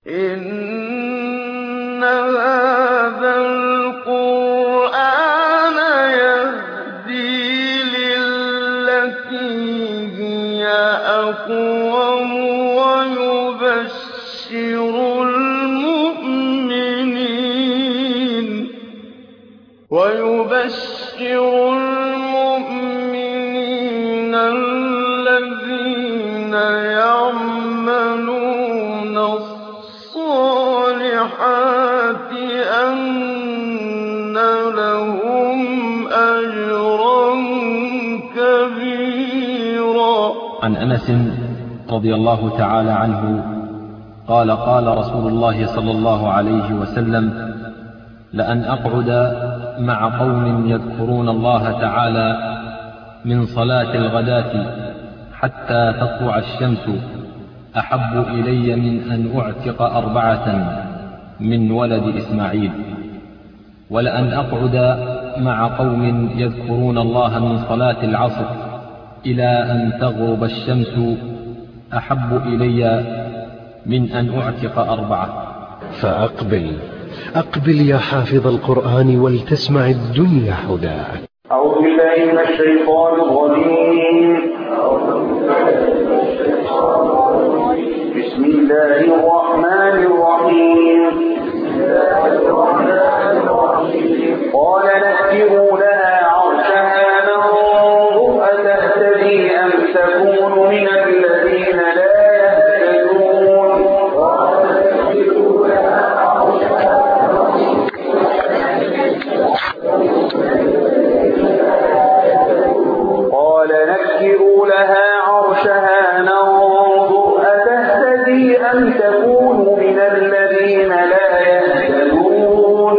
إِنَّ هَٰذَا الْقُرْآنَ يَهْدِي لِلَّتِي هِيَ أَقْوَمُ وَيُبَشِّرُ الْمُؤْمِنِينَ الَّذِينَ يَعْمَلُونَ الصَّالِحَاتِ أَنَّ لَهُمْ أَجْرًا كَبِيرًا عن أنس رضي الله تعالى عنه قال قال رسول الله صلى الله عليه وسلم لأن أقعد مع قوم يذكرون الله تعالى من صلاة الغداة حتى تطلع الشمس أحب إلي من أن أعتق أربعة من ولد إسماعيل ولأن أقعد مع قوم يذكرون الله من صلاة العصر إلى أن تغرب الشمس أحب إلي من أن أعتق أربعة فأقبل أقبل يا حافظ القرآن ولتسمع الدنيا هداك أعوذ بالله من الشيطان الرجيم بسم الله الرحمن الرحيم قال نكروا لها عرشها ننظر أتهتدي أم تكون من الذين لا يهتدون قال نكروا لها عرشها ننظر أتهتدي أم تكون من الذين لا يهتدون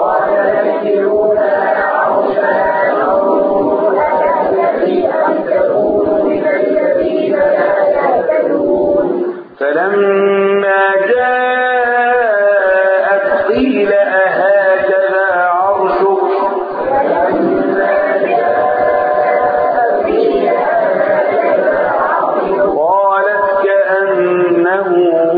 فلما جاءت قيل أهكذا عرشك قالت كأنه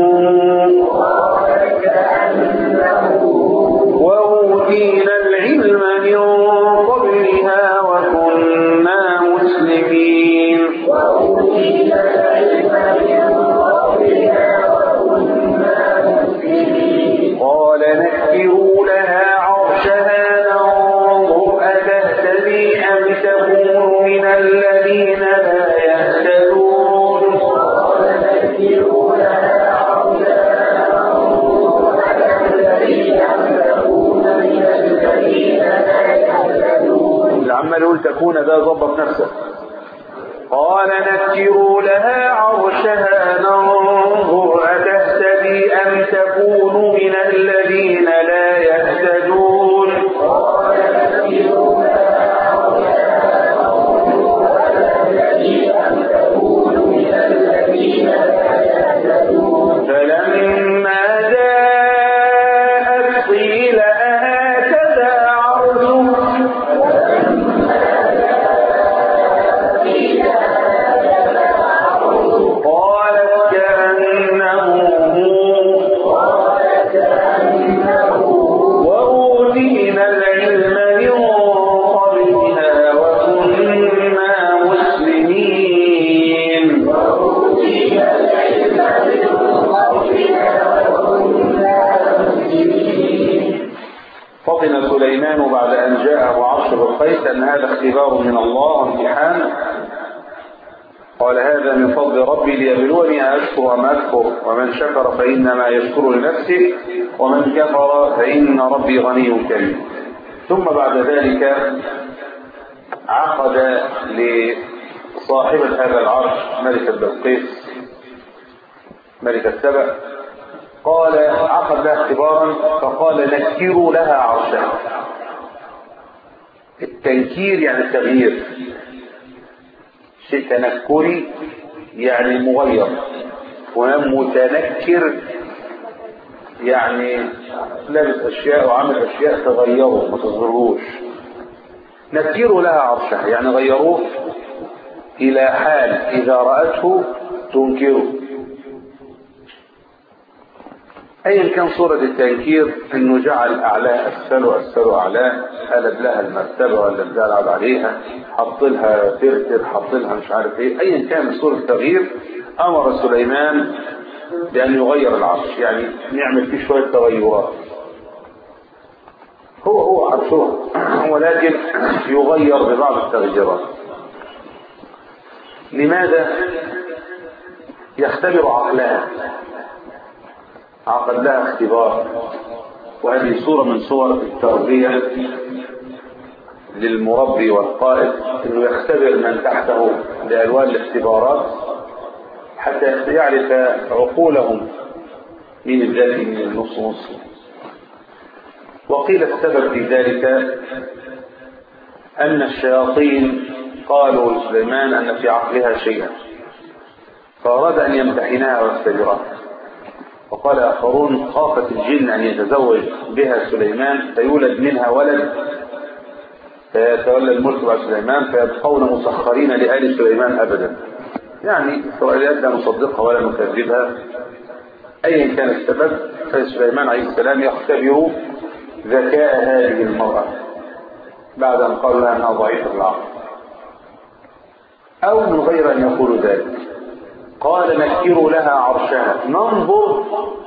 وأوتينا العلم من قبلها وكنا مسلمين قال نكروا لها عرشها ننظر أتهتدي أم تكون من الذين لا يهتدون اللي عمال يقول تكون ده ظبط نفسه قال نكروا لها عرشها ننظر أتهتدي أم تكون من الذين لا يهتدون فلما جاءت قيل أهكذا عرشك قالت كأنه وأوتينا العلم من قبلها وكنا مسلمين فطن سليمان بعد أن جاءه عرش بالقيس أن هذا اختبار من الله وامتحان قال هذا من فضل ربي ليبلوني أشكر أم أكفر ومن شكر فإنما يشكر لنفسه ومن كفر فإن ربي غني كريم ثم بعد ذلك عقد لصاحبة هذا العرش ملكة بلقيس ملكة سبأ قال عقد لها اختبارا فقال نكروا لها عرشها التنكير يعني التغيير شيء تنكري يعني مغير ومتنكر يعني لابس اشياء وعمل اشياء تغيره ما تظهروش نكروا لها عرشها يعني غيروه الى حال اذا راته تنكره أيا كان صورة التنكير إنه جعل أعلاه أسفل وأسفل أعلاه قلب لها المرتبة ولا الدلع عليها حط لها ترتر حط لها مش عارف إيه أيا كان صورة التغيير أمر سليمان بأن يغير العرش يعني نعمل فيه شوية تغيرات هو هو عرشها ولكن يغير ببعض التغييرات لماذا يختبر عقلها عقد لها اختبار وهذه صورة من صور التربية للمربي والقائد انه يختبر من تحته بألوان الاختبارات حتى يعرف عقولهم من الذاتي من النص نص وقيل السبب في ذلك أن الشياطين قالوا لسليمان أن في عقلها شيئا فأراد أن يمتحنها ويختبرها وقال آخرون خافت الجن أن يتزوج بها سليمان فيولد منها ولد فيتولى الملك بعد سليمان فيبقون مسخرين لآل سليمان أبدا يعني إسرائيليات لا نصدقها ولا نكذبها أيا كان السبب فسليمان عليه السلام يختبر ذكاء هذه المرأة بعد أن قال لها أنها ضعيفة العقل أو من غير أن يقول ذلك قال نكروا لها عرشها ننظر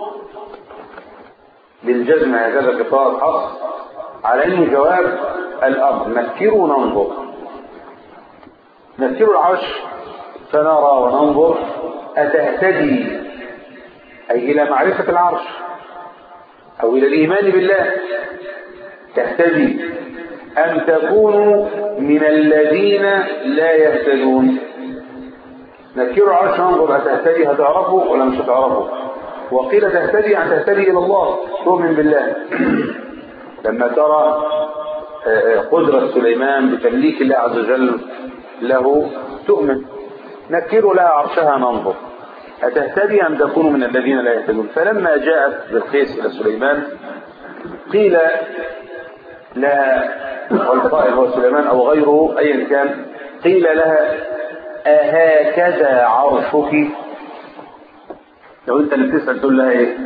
بالجزم هكذا قطاع حصر على انه جواب الامر نكروا ننظر نكروا العرش فنرى وننظر اتهتدي اي الى معرفه العرش او الى الايمان بالله تهتدي ام تكون من الذين لا يهتدون نكير عرش ننظر هتهتدي هتعرفه ولا مش هتعرفه وقيل تهتدي أن تهتدي إلى الله تؤمن بالله لما ترى قدرة سليمان بتمليك الله عز وجل له تؤمن نكر لها عرشها ننظر أتهتدي أم تكون من الذين لا يهتدون فلما جاءت بالقيس إلى سليمان قيل لها والقائل هو سليمان أو غيره أيا كان قيل لها أهكذا عرشك لو انت اللي بتسأل تقول لها ايه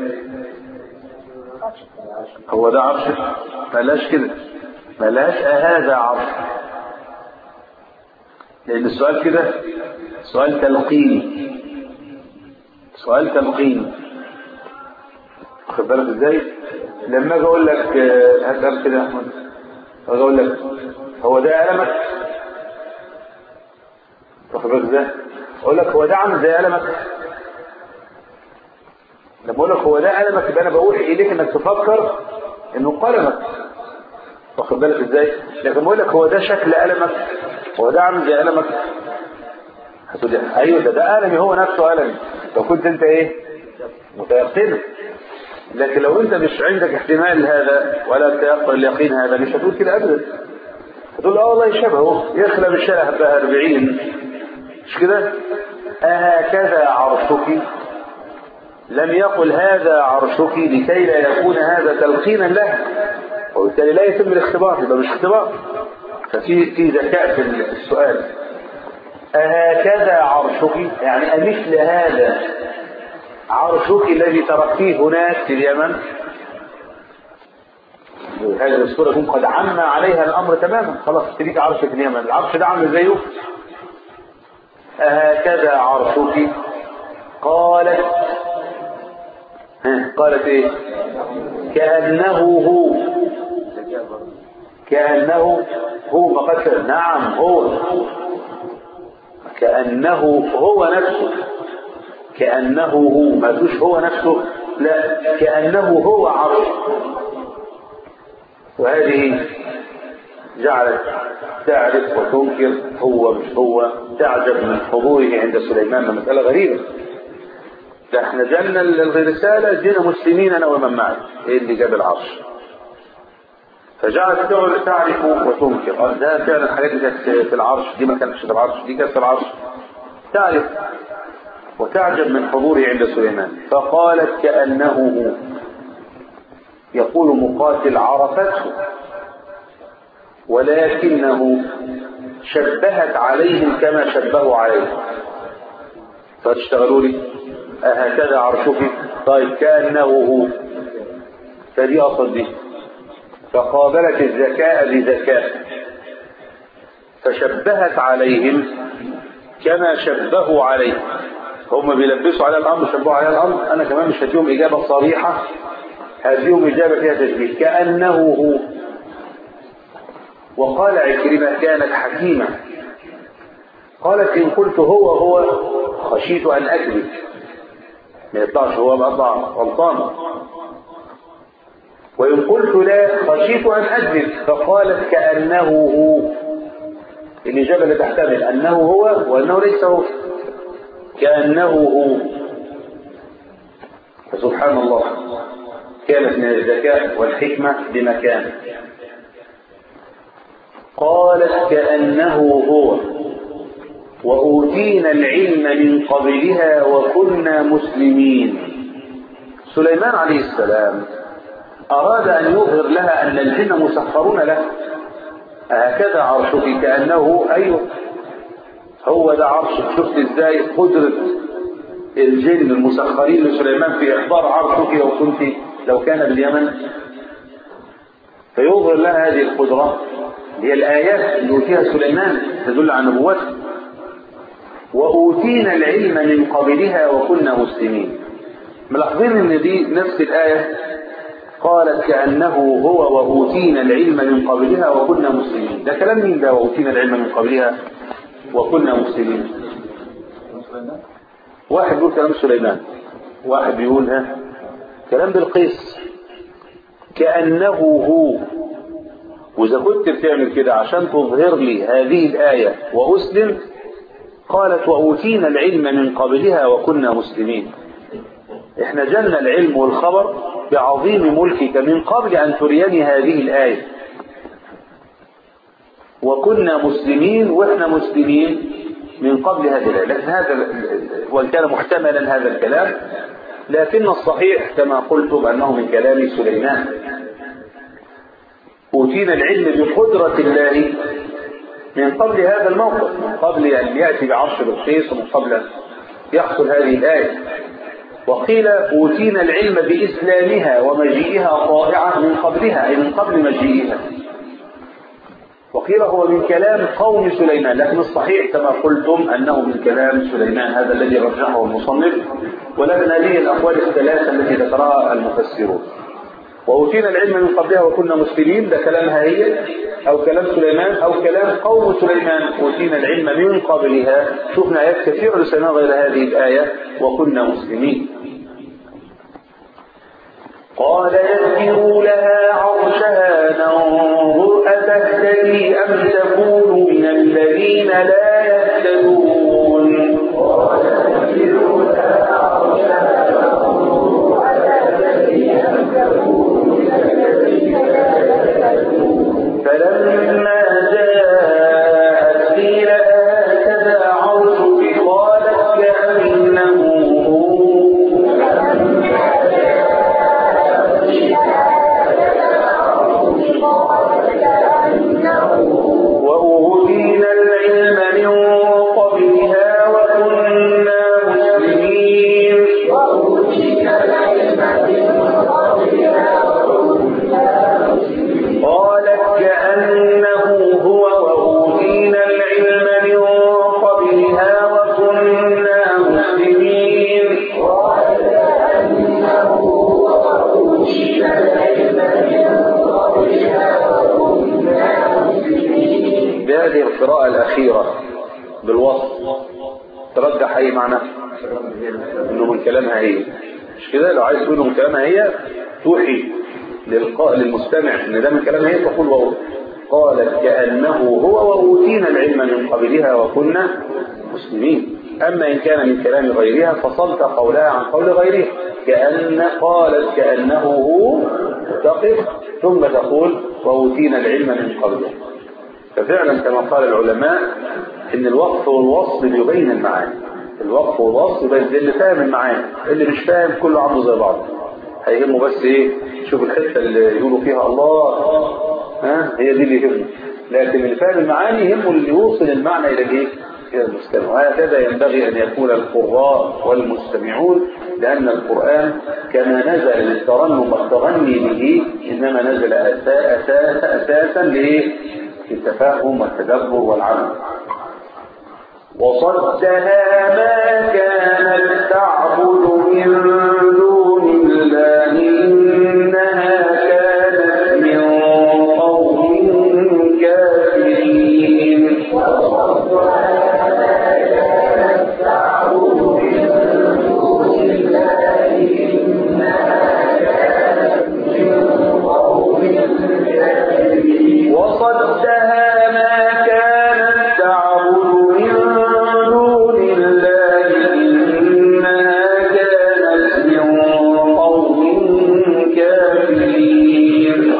هو ده عرشك بلاش كده بلاش أهذا عرشك لأن السؤال كده سؤال تلقيني سؤال تلقيني واخد بالك ازاي لما اجي اقول لك هسأل كده يا احمد اجي اقول لك هو ده قلمك واخد بالك ازاي اقول لك هو ده عامل زي قلمك لما اقول لك هو ده قلمك يبقى انا بقول اليك انك تفكر انه قلمك واخد بالك ازاي لكن بقول لك هو ده شكل قلمك هو ده عامل زي قلمك هتقول لي ايوه ده ده قلمي هو نفسه قلمي لو كنت انت ايه متيقن لكن لو انت مش عندك احتمال هذا ولا تيقن اليقين هذا مش هتقول كده ابدا هتقول اه والله شبهه يخلى بالشلح بقى 40 مش كده أهكذا عرشك لم يقل هذا عرشك لكي لا يكون هذا تلقينا له وبالتالي لا يتم الاختبار يبقى مش اختبار ففي في ذكاء في السؤال أهكذا عرشك يعني أمثل هذا عرشك الذي تركتيه هناك في اليمن هذه الصورة يكون قد عم عليها الأمر تماما خلاص تريك عرش في اليمن العرش ده عامل زيه أهكذا عرشك قالت ها قالت ايه كأنه هو كأنه هو فقد نعم هو كأنه هو نفسه كأنه هو ما تقولش هو نفسه لا كأنه هو عرش وهذه جعلت تعرف وتنكر هو مش هو تعجب من حضوره عند سليمان مسألة غريبة ده احنا جالنا الرسالة جينا مسلمين انا ومن معي ايه اللي جاب العرش فجعلت تعرف وتنكر قال ده فعلا الحاجات اللي كانت في العرش دي ما كانتش في العرش دي كانت في العرش تعرف وتعجب من حضوره عند سليمان فقالت كأنه هو يقول مقاتل عرفته ولكنه شبهت عليهم كما شبهوا عليه فتشتغلوا لي أهكذا عرشك طيب كأنه هو فدي أصل دي فقابلت الذكاء بذكاء فشبهت عليهم كما شبهوا عليه هم بيلبسوا على الأمر شبهوا على الأمر أنا كمان مش هديهم إجابة صريحة هديهم إجابة فيها تشبيه كأنه هو وقال عكرمة كانت حكيمة قالت إن قلت هو هو خشيت أن أكذب ما يطلعش هو بقطع غلطان وإن قلت لا خشيت أن أكذب فقالت كأنه هو الإجابة اللي تحتمل أنه هو وأنه ليس هو كأنه هو فسبحان الله كانت من الذكاء والحكمة بمكان قالت كأنه هو وأوتينا العلم من قبلها وكنا مسلمين سليمان عليه السلام أراد أن يظهر لها أن الجن مسخرون له هكذا عرشك كأنه أيوه هو ده عرشك شفت ازاي قدرة الجن المسخرين لسليمان في إحضار عرشك لو كنت لو كان باليمن فيظهر لها هذه القدرة هي الآيات اللي أوتيها سليمان تدل على نبوته وأوتينا العلم من قبلها وكنا مسلمين ملاحظين ان دي نفس الآية قالت كأنه هو وأوتينا العلم من قبلها وكنا مسلمين ده كلام مين ده وأوتينا العلم من قبلها وكنا مسلمين واحد بيقول كلام سليمان واحد بيقول ها كلام بالقيس كأنه هو وإذا كنت بتعمل كده عشان تظهر لي هذه الآية وأسلم قالت وأوتينا العلم من قبلها وكنا مسلمين احنا جلنا العلم والخبر بعظيم ملكك من قبل أن تريني هذه الآية وكنا مسلمين وإحنا مسلمين من قبل هذه الآية لكن هذا وإن كان محتملا هذا الكلام لكن الصحيح كما قلت بأنه من كلام سليمان أوتينا العلم بقدرة الله من قبل هذا الموقف من قبل أن يأتي بعرش بالقيس ومن قبل أن يحصل هذه الآية وقيل أوتينا العلم بإسلامها ومجيئها طائعة من قبلها أي من قبل مجيئها وقيل هو من كلام قوم سليمان لكن الصحيح كما قلتم أنه من كلام سليمان هذا الذي رجحه المصنف ولكن هذه الأقوال الثلاثة التي ذكرها المفسرون وأوتينا العلم من قبلها وكنا مسلمين ده كلامها هي أو كلام سليمان أو كلام قوم سليمان أوتينا العلم من قبلها شفنا آيات كثيرة لسليمان غير هذه الآية وكنا مسلمين قال يسروا لها عرشها ننظر أتهتدي أم تكون من الذين لا يهتدون فلما جاءت قيل هكذا عرشك قالت كأنه وأوتينا العلم من قبلها وكنا مسلمين قالت كأنه هو وأوتينا العلم من قبلها وكنا مسلمين بهذه القراءة الأخيرة بالوصف ترجح أي معنى إنه من كلامها هي مش كده لو عايز تقول إنه من كلامها هي توحي للقاء للمستمع إن ده من كلامها هي تقول وهو قالت كأنه هو وأوتينا العلم من قبلها وكنا مسلمين أما إن كان من كلام غيرها فصلت قولها عن قول غيرها كأن قالت كأنه هو تقف ثم تقول وأوتينا العلم من قبلها ففعلا كما قال العلماء ان الوقف والوصل بيبين المعاني الوقف والوصل يبين اللي فاهم المعاني اللي مش فاهم كله عامله زي بعض هيهمه بس ايه شوف الحته اللي يقولوا فيها الله ها هي دي اللي يهمه لكن اللي فاهم المعاني يهمه اللي يوصل المعنى الى الايه الى المستمع وهكذا ينبغي ان يكون القراء والمستمعون لأن القرآن كما نزل للترنم والتغني به إنما نزل أساس أساسا, أساسا للتفاهم والتدبر والعمل وصدها ما كانت تعبد من دون الله إنها كانت من قوم كافرين وصدها ما كانت تعبد من دون الله إنها كانت من قوم كافرين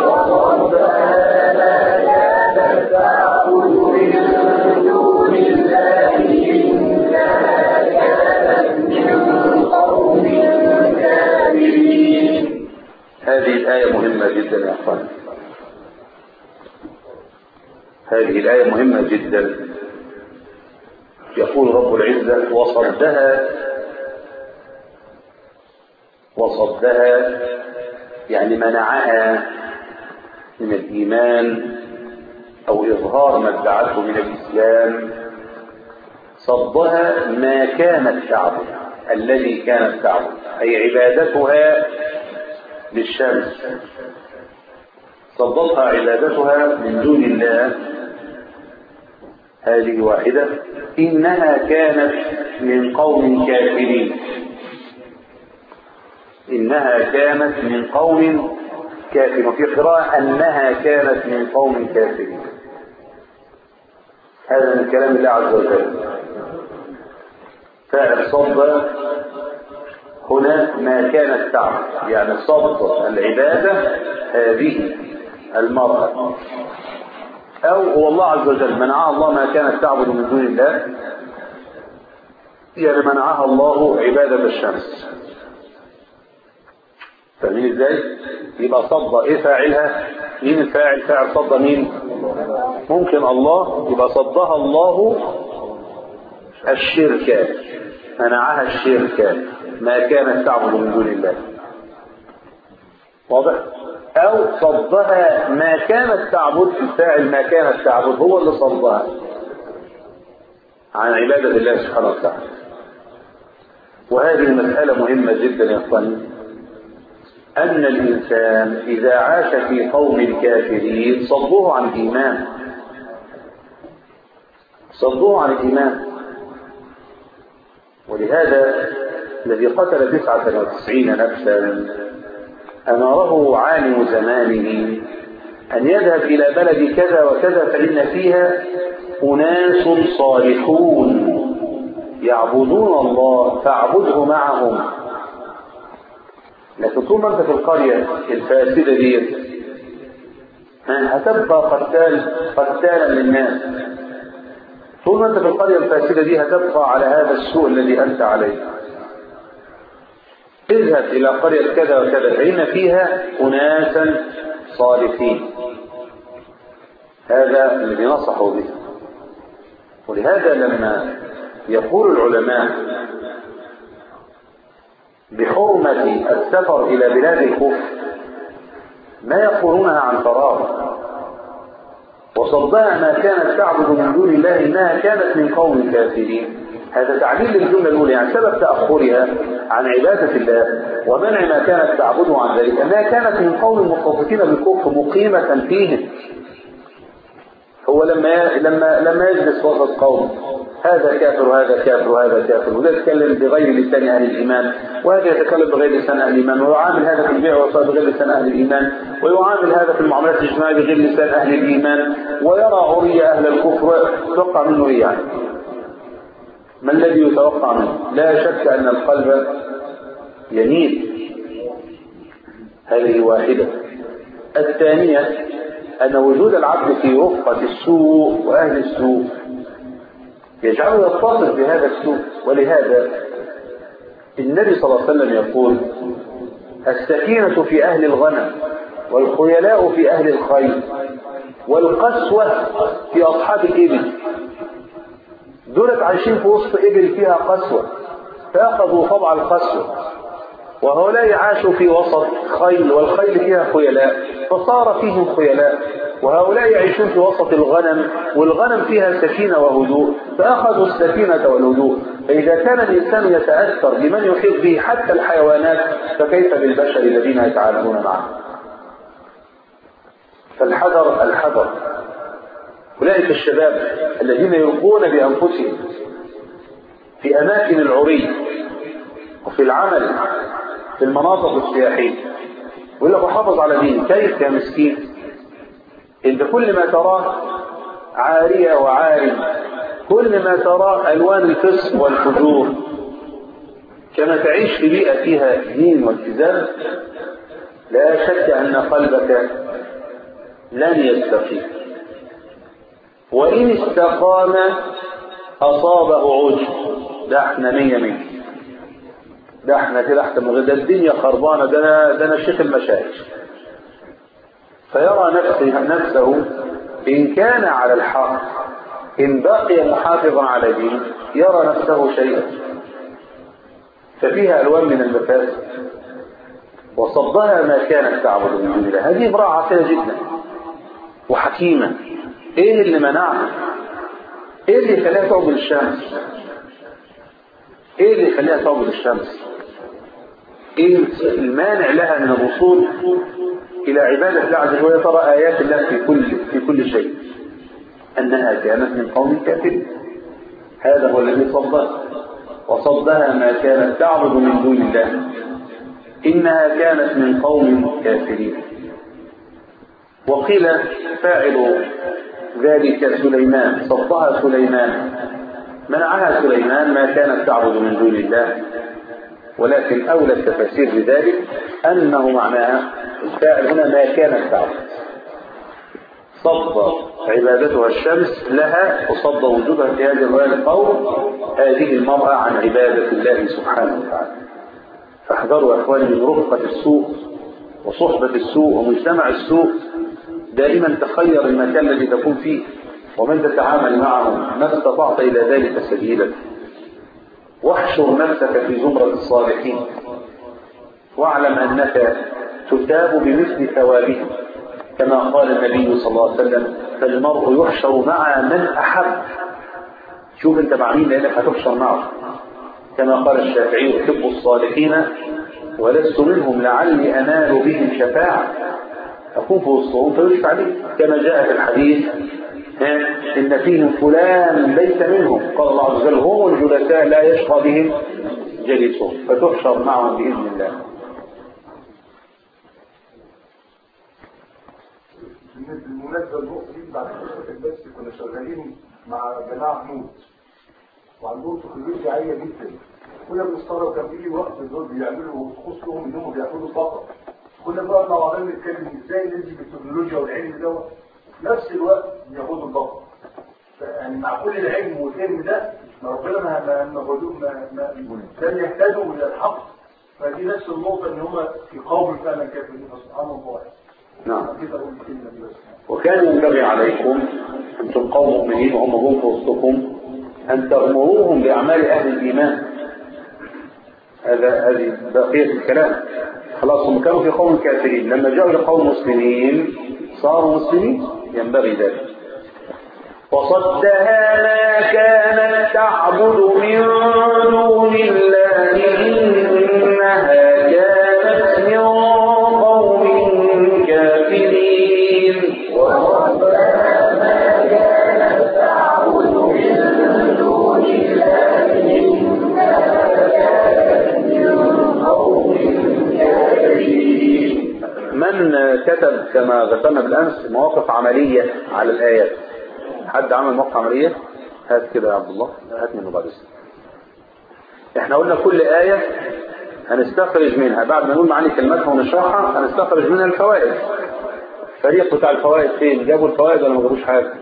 هذه الآية مهمة جدا يا أخوان هذه الآية مهمة جدا يقول رب العزة وصدها وصدها يعني منعها من الإيمان أو إظهار ما ادعته من الإسلام صدها ما كانت تعبد الذي كانت تعبد أي عبادتها للشمس صدتها عبادتها من دون الله هذه واحدة إنها كانت من قوم كافرين إنها كانت من قوم كافرين وفي قراءة أنها كانت من قوم كافرين هذا من كلام الله عز وجل فاعل صد هنا ما كانت تعمل يعني صد العبادة هذه المرأة أو هو الله عز وجل منعها الله ما كانت تعبد من دون الله يعني منعها الله عبادة الشمس فاهمين ازاي؟ يبقى صد ايه فاعلها؟ مين الفاعل؟ فاعل صد مين؟ ممكن الله يبقى صدها الله الشرك منعها الشرك ما كانت تعبد من دون الله واضح؟ أو صدها ما كانت تعبد الفاعل ما كانت تعبد هو اللي صدها عن عبادة الله سبحانه وتعالى وهذه المسألة مهمة جدا يا اخواني أن الإنسان إذا عاش في قوم كافرين صدوه عن الإيمان صدوه عن الإيمان ولهذا الذي قتل تسعة وتسعين نفسا أمره عالم زمانه أن يذهب إلى بلد كذا وكذا فإن فيها أناس صالحون يعبدون الله فاعبده معهم لكن طول ما انت في القرية الفاسدة دي هتبقى قتال قتالا للناس طول ما انت في القرية الفاسدة دي هتبقى على هذا السوء الذي انت عليه اذهب الى قرية كذا وكذا فإن فيها أناسا صالحين هذا الذي نصحوا به ولهذا لما يقول العلماء بحرمة السفر إلى بلاد الكفر ما يقولونها عن فراغ وصدها ما كانت تعبد من دون الله إنها كانت من قوم كافرين هذا تعليل للجملة الأولى يعني سبب تأخرها عن عبادة الله ومنع ما كانت تعبده عن ذلك أنها كانت من قوم متصفين بالكفر مقيمة فيهم هو لما لما لما يجلس وسط قوم هذا كافر وهذا كافر وهذا كافر وده يتكلم بغير لسان اهل الايمان وهذا يتكلم بغير لسان اهل الايمان ويعامل هذا في البيع والصلاه بغير لسان اهل الايمان ويعامل هذا في المعاملات الاجتماعيه بغير لسان اهل الايمان ويرى عري اهل الكفر يتوقع منه ايه يعني؟ ما الذي يتوقع منه؟ لا شك ان القلب يميل هذه واحده الثانيه أن وجود العبد في رفقة السوء وأهل السوء يجعله يتصل بهذا السوء ولهذا النبي صلى الله عليه وسلم يقول السكينة في أهل الغنم والخيلاء في أهل الخيل والقسوة في أصحاب الإبل دولت عايشين في وسط إبل فيها قسوة فأخذوا طبع القسوة وهؤلاء عاشوا في وسط خيل والخيل فيها خيلاء فصار فيهم خيلاء وهؤلاء يعيشون في وسط الغنم والغنم فيها سكينة وهدوء فأخذوا السكينة والهدوء فإذا كان الإنسان يتأثر بمن يحيط به حتى الحيوانات فكيف بالبشر الذين يتعاملون معه فالحذر الحذر أولئك الشباب الذين يلقون بأنفسهم في أماكن العري وفي العمل في المناطق السياحية يقول لك حافظ على دين كيف يا مسكين انت كل ما تراه عارية وعاري كل ما تراه ألوان الفسق والفجور كما تعيش في بيئة فيها دين والتزام لا شك أن قلبك لن يستقيم وإن استقام أصابه عجب ده احنا مية مية ده احنا كده احنا ده الدنيا خربانة ده انا ده انا شيخ المشايخ فيرى نفسه نفسه إن كان على الحق إن بقي محافظا على دين يرى نفسه شيئا ففيها ألوان من المفاسد وصدها ما كانت تعبد من دون الله هذه امرأة عاقلة جدا وحكيمة ايه اللي منعها ايه اللي يخليها تعبد الشمس ايه اللي يخليها تعبد الشمس ايه المانع لها من الوصول الى عبادة الله عز وجل ترى ايات الله في كل في كل شيء انها كانت من قوم كافر هذا هو الذي صدها وصدها ما كانت تعبد من دون الله انها كانت من قوم كافرين وقيل فاعل ذلك سليمان صدها سليمان منعها سليمان ما كانت تعبد من دون الله ولكن أولى التفاسير لذلك أنه معناها الفاعل هنا ما كانت تعبد صد عبادتها الشمس لها وصد وجودها في هذه الرواية القول هذه المرأة عن عبادة الله سبحانه وتعالى فاحذروا يا اخواني من رفقة السوء وصحبة السوء ومجتمع السوء دائما تخير المكان الذي تكون فيه ومن تتعامل معه ما استطعت إلى ذلك سبيلا واحشر نفسك في زمرة الصالحين واعلم أنك تتاب بمثل ثوابهم كما قال النبي صلى الله عليه وسلم فالمرء يحشر مع من أحب شوف انت مع مين لأنك هتحشر معه كما قال الشافعي أحب الصالحين ولست منهم لعلي أنال بهم شفاعة أكون في وسطهم فيشفع لي كما جاء في الحديث إن فيهم فلان ليس منهم قال الله عز وجل هم الجلساء لا يشقى بهم جليسهم فتحشر معهم بإذن الله بالمناسبة النقطة دي بعد كده بس كنا شغالين مع جماعة نوت وعندهم تكنولوجيا عالية جدا كنا بنستغرب كان بيجي وقت دول بيعملوا طقوس لهم انهم بياخدوا طاقة كنا بقى مع بعضنا نتكلم ازاي ننزل بالتكنولوجيا والعلم دوت في نفس الوقت بياخدوا الطاقة يعني مع كل العلم والعلم ده ما ربنا ما ما ما ما ما لم يهتدوا الى الحق فدي نفس النقطة ان هم في قوم فعلا كافرين سبحان الله نعم كده اقول الكلمة دي بس وكان ينبغي عليكم أنتم قوم مؤمنين وهم جم في وسطكم أن تأمروهم بأعمال أهل الإيمان هذا هذه بقية الكلام خلاص هم كانوا في قوم كافرين لما جاءوا لقوم مسلمين صاروا مسلمين ينبغي ذلك وصدها ما كانت تعبد من دون الله إنها كانت من قوم كافرين من كتب كما ذكرنا بالامس مواقف عمليه على الايات حد عمل مواقف عمليه هات كده يا عبد الله هات منه بعد اسمه احنا قلنا كل ايه هنستخرج منها بعد ما نقول معاني كلماتها ونشرحها هنستخرج منها الفوائد الفريق بتاع الفوائد فين جابوا الفوائد ولا ما جابوش حاجه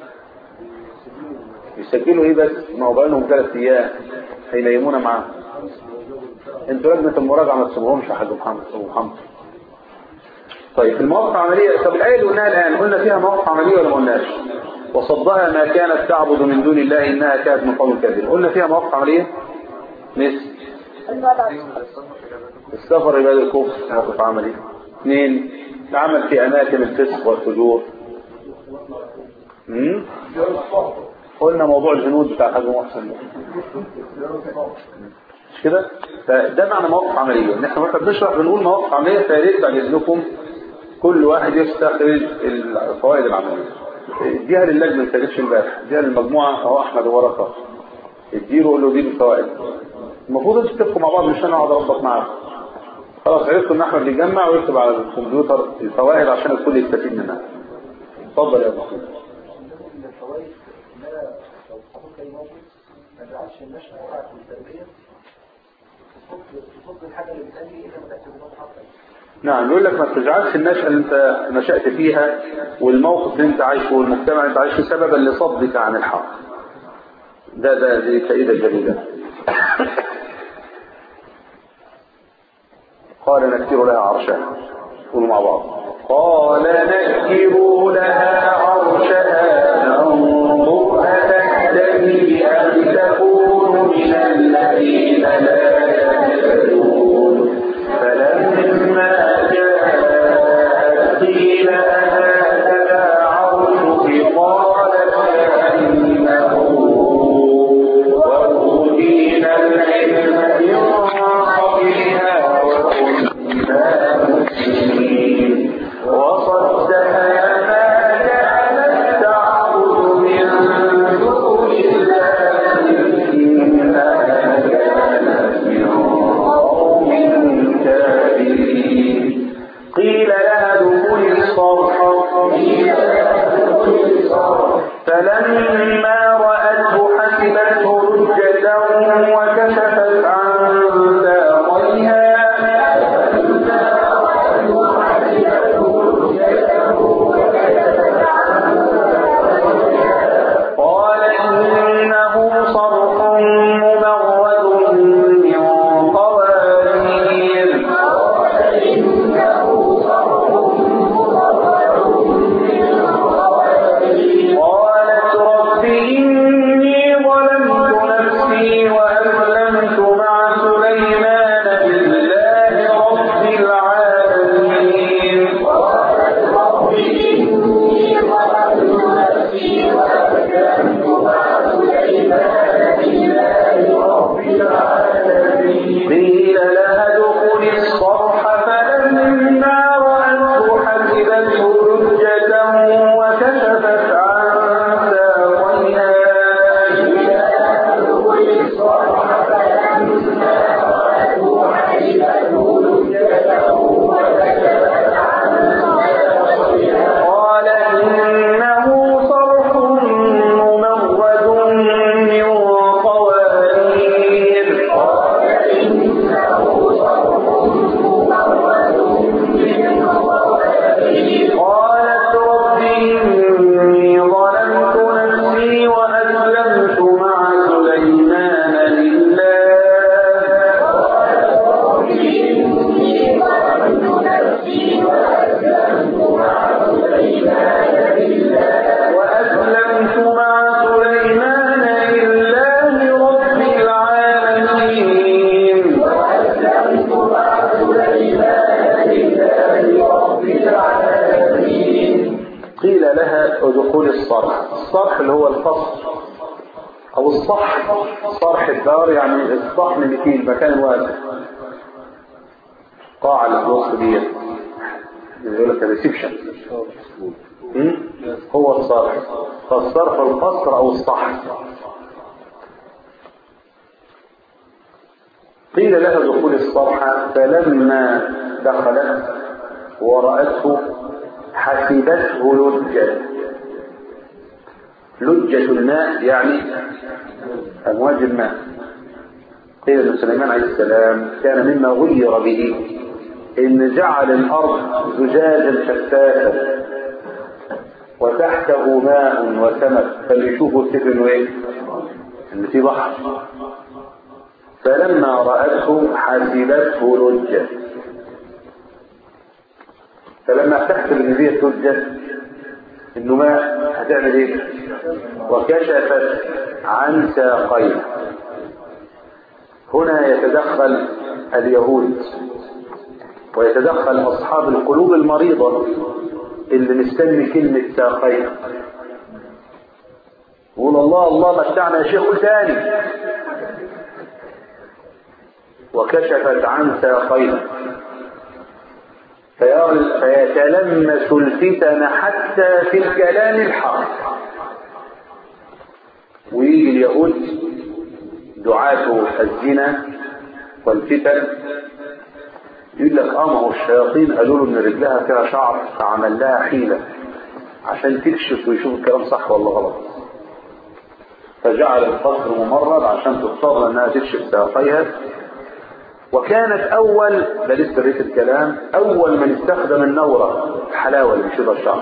يسجلوا ايه بس ما هو بقالهم ثلاث ايام هينيمونا معاهم انتوا لجنه المراجعه ما تسيبوهمش يا حاج محمد ابو محمد طيب في المواقف العمليه طب الايه اللي قلناها الان قلنا فيها مواقف عمليه ولا ما قلناش وصدها ما كانت تعبد من دون الله انها كانت من قوم كافرين قلنا فيها مواقف عمليه مثل السفر إلى الكفر موقف عملي اثنين العمل في أماكن الفسق والفجور مم؟ قلنا موضوع الجنود بتاع حاج محسن مش كده فده معنى مواقف عمليه ان احنا واحنا بنشرح بنقول مواقف عمليه فيا ريت بعد اذنكم كل واحد يستخرج الفوائد العمليه اديها للجنه ما تجيبش امبارح اديها للمجموعه اهو احمد ورقه اديله قول له دي الفوائد المفروض انتوا تتفقوا مع بعض مش انا اقعد اربط معاكم خلاص عرفتوا ان احمد بيجمع ويكتب على الكمبيوتر الفوائد عشان الكل يستفيد منها اتفضل يا ابو خالد من الفوائد ان انا لو حطيت اي موقف ما ازعلش النشأة بتاعت التربية تصد تصد الحاجة اللي بتقال لي الا ما تعتبرها حقا نعم يقول لك ما تجعلش النشأة اللي انت نشأت فيها والموقف اللي انت عايشه والمجتمع اللي انت عايشه سببا لصدك عن الحق ده ده دي فائدة جديدة قال نكر لها عرشها قولوا مع بعض قال نكروا لها عرشها ننظر أتهتدي أم تكون من الذين لا يهتدون فلما جاءت قيل أهكذا عرشك قالت كأنه وأوتينا العلم من قبلها وكنا مسلمين وصدها ما كانت تعبد من دون الله إنها كانت من قوم كافرين قيل لها ادخل الصرح فلما رأته حسبته لجة وكشفت عن ساقيها قال إنه صرح مبرد من قوارير قالت رب إني ظلمت نفسي وأسلمت مع سليمان لله رب العالمين قيل لها ادخل الصرح فلما رأته حسبته لجة وكشفت عن ساقيها قال إنه صرح ممرد من قوارير قالت رب إني ظلمت نفسي وأسلمت مع سليمان لله وأسلمت مع سليمان لله رب العالمين قيل لها ادخل الصرح الصرح اللي هو القصر او الصح صرح الدار يعني الصحن اللي فيه المكان واسع قاعة اللي في الوسط ديت يقول لك الريسبشن هو الصرح فالصرح القصر او الصحن قيل لها دخول الصرح فلما دخلت ورأته حسبته لجة لجة الماء يعني أمواج الماء قيل ابن سليمان عليه السلام كان مما غير به إن جعل الأرض زجاجا شفافا وتحته ماء وسمك فاللي يشوفه يفتكر انه ايه؟ ان في بحر فلما رأته حسبته لجة فلما تحسب ان دي لجة انه ماء هتعمل ايه؟ وكشفت عن ساقيه هنا يتدخل اليهود ويتدخل أصحاب القلوب المريضة اللي مستني كلمة ساقين يقول الله الله متعنا يا شيخ قول تاني وكشفت عن ساقين فيتلمس الفتن حتى في الكلام الحق ويجي اليهود دعاة الزنا والفتن يقول لك اه ما هو الشياطين قالوا له ان رجلها فيها شعر فعمل لها حيله عشان تكشف ويشوف الكلام صح ولا غلط فجعل القصر ممرض عشان تضطر انها تكشف ساقيها وكانت اول ده لسه ريت الكلام اول من استخدم النوره الحلاوه اللي بيشوفها الشعر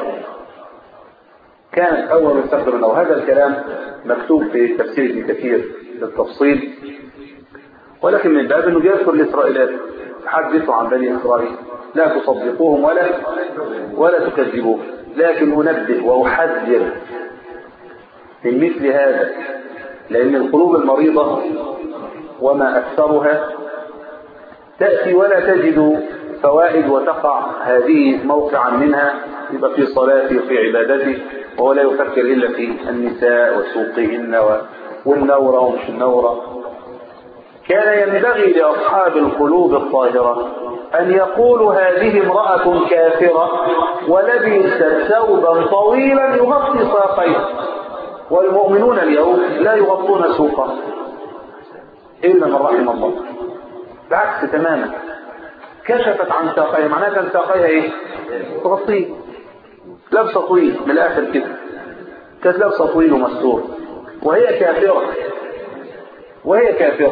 كانت اول من استخدم النوره هذا الكلام مكتوب في تفسير ابن كثير بالتفصيل ولكن من باب انه بيذكر الاسرائيلات حدثوا عن بني اسرائيل لا تصدقوهم ولا ولا تكذبوهم لكن انبه واحذر من مثل هذا لان القلوب المريضه وما اكثرها تاتي ولا تجد فوائد وتقع هذه موقعا منها يبقى في صلاته وفي عبادته وهو لا يفكر الا في النساء وسوقهن والنوره ومش النوره كان ينبغي لأصحاب القلوب الطاهرة أن يقولوا هذه امرأة كافرة ولبست ثوبا طويلا يغطي ساقيه والمؤمنون اليوم لا يغطون سوقه إلا من رحم الله بعكس تماما كشفت عن ساقيها معناها كان ساقيها ايه تغطيه لابسه طويل من الاخر كده كانت لابسه طويل ومستور وهي كافره وهي كافره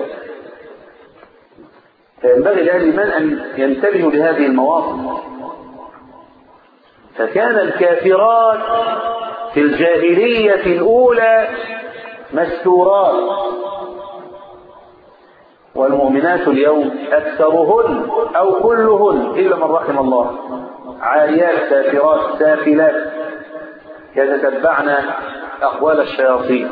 فينبغي لأهل الإيمان أن ينتبهوا لهذه المواطن فكان الكافرات في الجاهلية الأولى مستورات والمؤمنات اليوم أكثرهن أو كلهن إلا من رحم الله عاريات سافرات سافلات يتتبعن أقوال الشياطين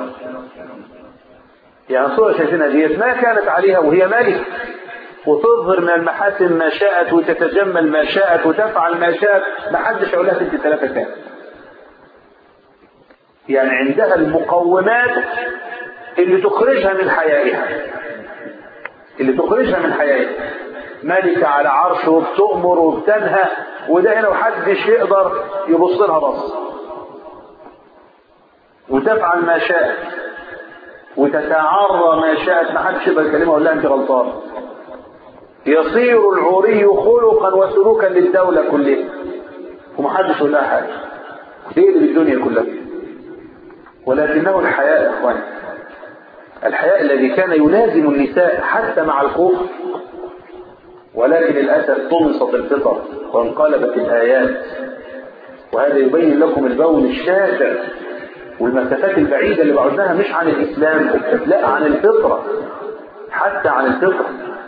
يعني صورة شايفينها ديت ما كانت عليها وهي ملك وتظهر من المحاسن ما شاءت وتتجمل ما شاءت وتفعل ما شاءت ما حدش يقول لها انت ثلاثة كام يعني عندها المقومات اللي تخرجها من حيائها اللي تخرجها من حيائها ملكة على عرشه وبتؤمر وبتنهى وده هنا محدش يقدر يبص لها بص وتفعل ما شاءت وتتعرى ما شاءت ما حدش يقدر يكلمها ولا انت غلطان يصير العوري خلقا وسلوكا للدولة كلها ومحدش يقول لها حاجة دي اللي بالدنيا كلها ولكنه الحياء يا اخوان الحياء الذي كان يلازم النساء حتى مع الكفر ولكن للأسف طمست الفطر وانقلبت الآيات وهذا يبين لكم البون الشاسع والمسافات البعيدة اللي بعدناها مش عن الإسلام لا عن الفطرة حتى عن الفطرة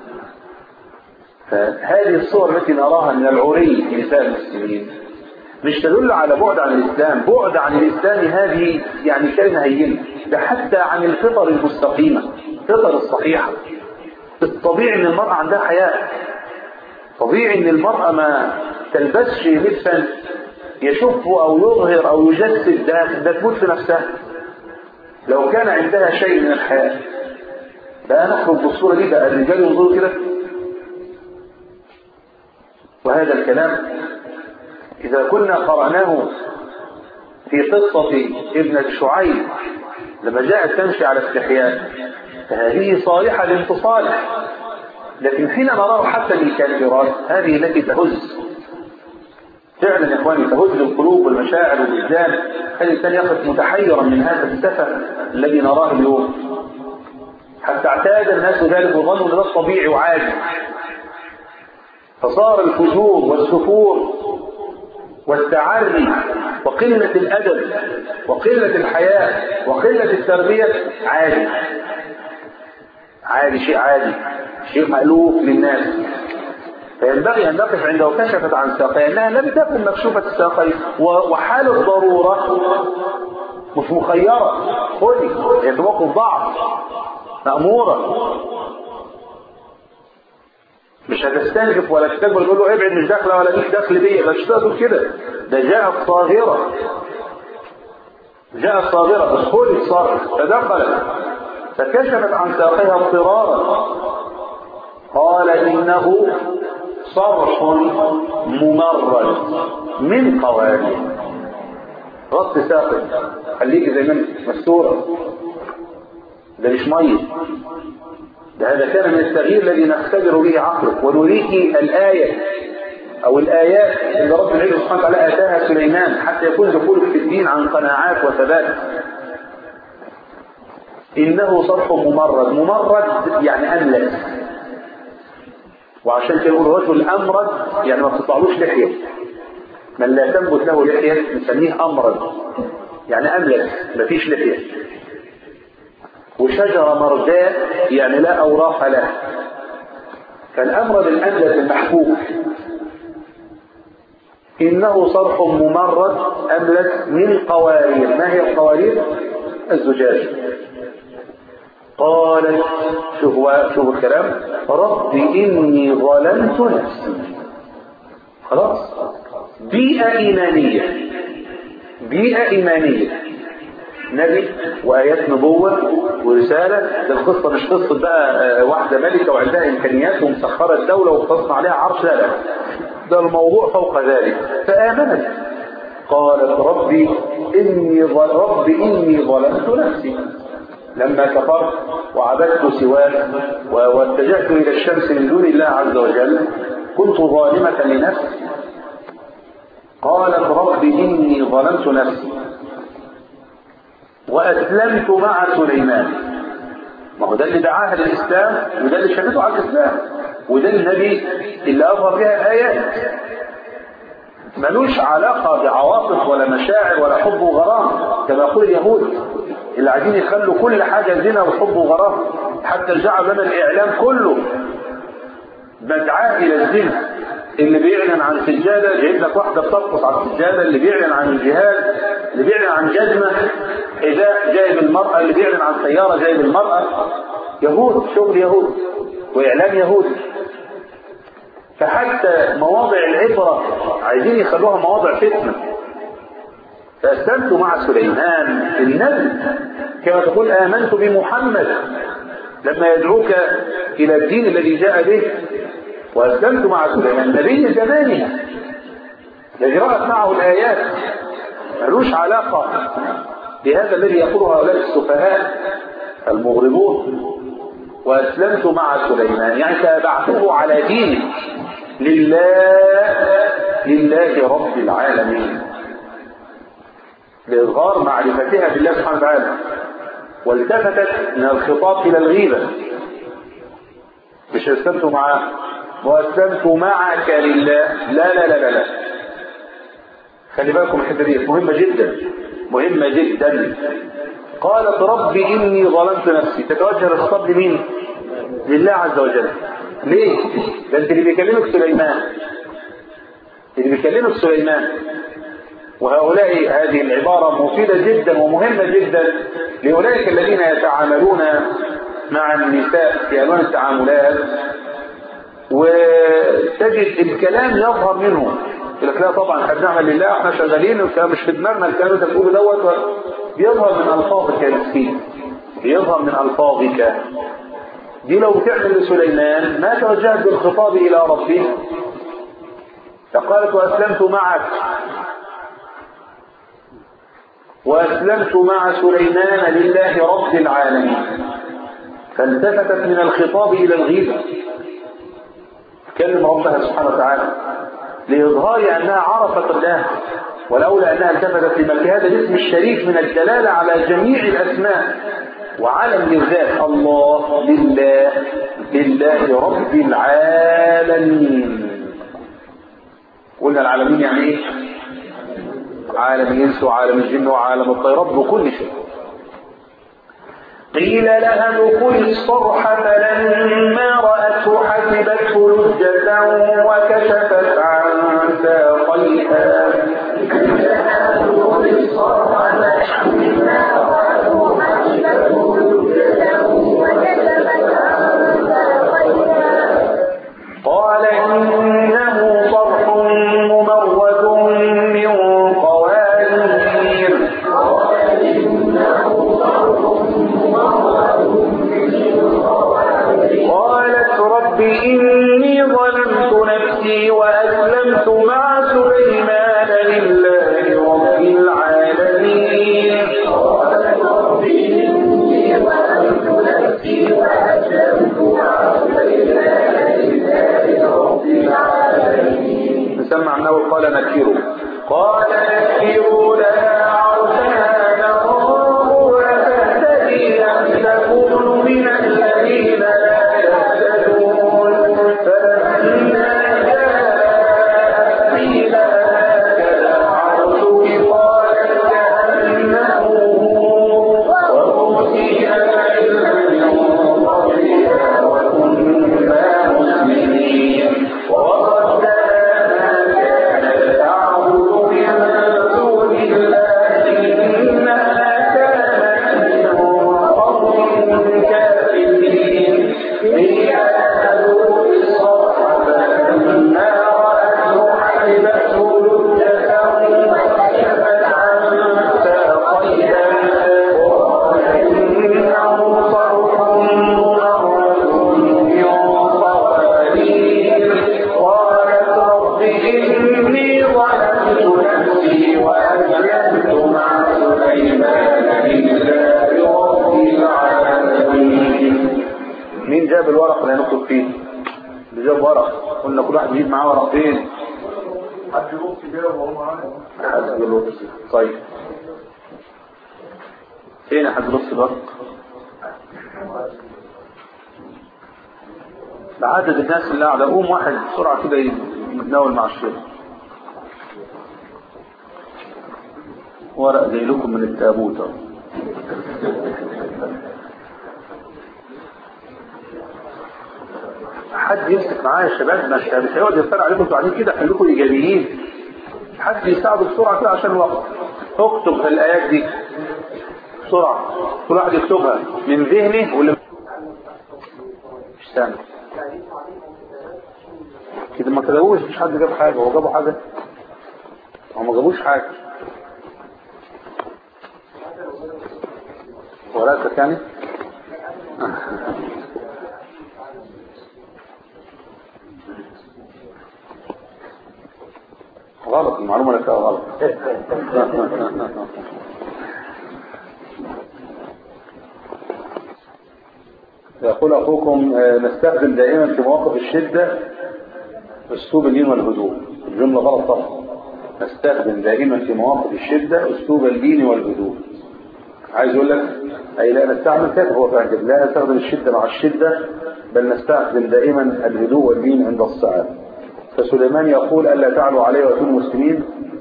فهذه الصور التي نراها من العري في نساء المسلمين مش تدل على بعد عن الإسلام بعد عن الإسلام هذه يعني كلمة هينة ده حتى عن الفطر المستقيمة الفطر الصحيحة الطبيعي ان المرأة عندها حياة طبيعي ان المرأة ما تلبسش لبسا يشف او يظهر او يجسد ده ده تموت في نفسها لو كان عندها شيء من الحياة بقى نخرج بالصورة دي بقى الرجال ينظروا كده وهذا الكلام إذا كنا قرأناه في قصة ابنة شعيب لما جاءت تمشي على استحياء فهذه صالحة لانتصالح لكن حين نراه حتى للكافرات هذه التي تهز فعلا يا اخواني تهز القلوب والمشاعر والوجدان خلي الانسان يقف متحيرا من هذا السفه الذي نراه اليوم حتى اعتاد الناس ذلك وظنوا ان ده طبيعي وعادي فصار الفجور والسفور والتعري وقلة الأدب وقلة الحياة وقلة التربية عادي عادي شيء عادي شيء مألوف للناس فينبغي أن نقف عند كشفت عن ساقيها أنها لم تكن مكشوفة الساقين وحال الضرورة مش مخيرة خذي هي في موقف ضعف مأمورة مش هتستنكف ولا تستكبر تقول له ابعد مش داخله ولا ليك دخل بيا مش تقدر كده ده جاءت صاغره جاءت صاغره بسهوله الصرف فدخلت فكشفت عن ساقها اضطرارا قال انه صرح ممرد من قوارير غط ساقط خليك زي ما انت مستوره ده مش ميه ده هذا كان من التغيير الذي نختبر به عقلك ونريك الآية أو الآيات اللي رب العزة سبحانه وتعالى آتاها سليمان حتى يكون دخولك في الدين عن قناعات وثبات إنه صرح ممرد ممرد يعني أملس وعشان كده يقول رجل أمرد يعني ما بتطلعلوش لحية من لا تنبت له لحية نسميه أمرد يعني أملس مفيش لحية وشجرة مرداء يعني لا أوراق له فالأمرد الأملس المحبوب إنه صرح ممرد أملس من قوارير ما هي القوارير؟ الزجاج قالت شوف شوف الكلام رب إني ظلمت نفسي خلاص بيئة إيمانية بيئة إيمانية نبي وآيات نبوة ورسالة ده القصة مش قصة بقى واحدة ملكة وعندها إمكانيات ومسخرة الدولة وتصنع عليها عرش لا لا ده الموضوع فوق ذلك فآمنت قالت ربي إني ظل ربي إني ظلمت نفسي لما كفرت وعبدت سواك واتجهت إلى الشمس من دون الله عز وجل كنت ظالمة لنفسي قالت رب إني ظلمت نفسي وأسلمت مع سليمان ما هو ده اللي دعاها للإسلام وده اللي شافته على الإسلام وده النبي اللي أظهر بها آيات ملوش علاقة بعواطف ولا مشاعر ولا حب وغرام كما يقول اليهود اللي عايزين يخلوا كل حاجة زنا وحب وغرام حتى جعل لنا الإعلام كله مدعاة إلى الزنا اللي بيعلن عن سجادة جايب لك واحدة بترقص على السجادة اللي بيعلن عن الجهاد اللي بيعلن عن جزمة حذاء جايب المرأة اللي بيعلن عن سيارة جايب المرأة يهود شغل يهود وإعلام يهود فحتى مواضع العبرة عايزين يخلوها مواضع فتنة فأسلمت مع سليمان النبي كما تقول آمنت بمحمد لما يدعوك إلى الدين الذي جاء به وأسلمت مع سليمان نبي زمانه الذي رأت معه الآيات ملوش علاقة بهذا الذي يقوله هؤلاء السفهاء المغرضون وأسلمت مع سليمان يعني تابعته على دينه لله لله رب العالمين لإظهار معرفتها بالله سبحانه وتعالى والتفتت من الخطاب إلى الغيبة مش أسلمت معه وأسلمت معك لله لا لا لا لا, لا. خلي بالكم الحته دي مهمة جدا مهمة جدا قالت رب إني ظلمت نفسي تتوجه الخطاب لمين لله عز وجل ليه ده انت اللي بيكلمك سليمان اللي بيكلمك سليمان وهؤلاء هذه العبارة مفيدة جدا ومهمة جدا لأولئك الذين يتعاملون مع النساء في ألوان التعاملات وتجد الكلام يظهر منهم يقول لك لا طبعا احنا بنعمل لله احنا شغالين والكلام مش في دماغنا الكلام اللي انت بتقوله دوت بيظهر من الفاظك يا مسكين بيظهر من الفاظك دي لو بتعمل لسليمان ما توجهت بالخطاب الى ربه فقالت واسلمت معك واسلمت مع سليمان لله رب العالمين فالتفتت من الخطاب الى الغيبه تكلم ربها سبحانه وتعالى لإظهار أنها عرفت الله ولولا أنها التفتت لملك هذا الاسم الشريف من الدلالة على جميع الأسماء وعلم للذات الله لله لله رب العالمين قلنا العالمين يعني ايه عالم الانس وعالم الجن وعالم الطير رب كل شيء قيل لها ادخل الصرح فلما رأته حسبته لجة وكشفت عن ساقيها مع سليمان لله رب العالمين نسمع انه قال نكروا قال نكروا لها عرشها ننظر أتهتدي أم تكون من الذين لا يهتدون فلما جاءت قيل هكذا عرشك قالت كأنه وأوتينا العلم من قبلها وكنا مسلمين وقدرنا ما كانت تعبد من دون الله إنها كانت من قوم كافرين هي أهلوا الصرح فلما رأته حسبته لجة وكشفت عن ساقيها وقال إنه صرح ممرد من قوارير قالت رب إني ظلمت نفسي وأسلمت مع سليمان لله رب العالمين مين جاب الورق اللي هنكتب فيه؟ اللي جاب ورق قلنا كل واحد يجيب معاه ورقتين حد يبص كده وهو معانا حسب الوقت طيب فين يا حاج نص الورق؟ بعدد الناس اللي قاعده قوم واحد بسرعه كده يتناول مع الشيخ ورق زي لكم من التابوت أهو. حد يمسك معايا يا شباب مش مش هيقعد يفتر عليكم انتوا قاعدين كده خليكم ايجابيين حد يساعده بسرعه كده عشان الوقت اكتب الايات دي بسرعه كل واحد يكتبها من ذهنه واللي مش سامع كده ما كتبوش مش حد جاب حاجه هو جابوا حاجه هو ما جابوش حاجه ورقتك يعني غلط المعلومة اللي فيها غلط يقول أخوكم آه، نستخدم دائما في مواقف الشدة أسلوب اللين والهدوء الجملة غلط طبعا نستخدم دائما في مواقف الشدة أسلوب اللين والهدوء عايز أقول لك أي لا نستعمل كده هو فاهم لا نستخدم الشدة مع الشدة بل نستخدم دائما الهدوء واللين عند الصعاب فسليمان يقول ألا تعلوا علي وأتون مسلمين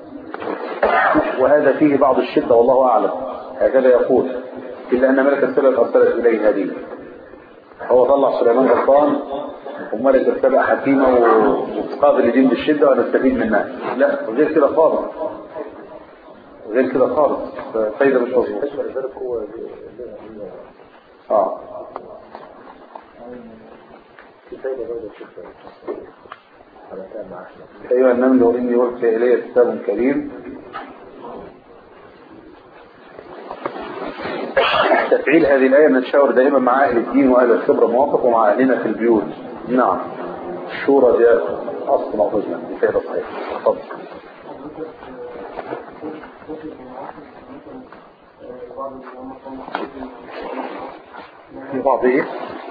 وهذا فيه بعض الشدة والله أعلم هكذا يقول إلا أن ملك السبب أرسلت إليه هذه هو طلع سليمان غلطان وملك السبع حكيمة وقابل لدين بالشدة ونستفيد منها لا غير كده خالص غير كده خالص فايدة مش مظبوط اه أيها النمل إني ألقي إلي كتاب كريم تفعيل هذه الآية نتشاور دائما مع أهل الدين وأهل الخبرة مواقف ومع أهلنا في البيوت نعم الشورى دي أصل مأخذنا دي فائدة صحيحة تفضل في بعض إيه؟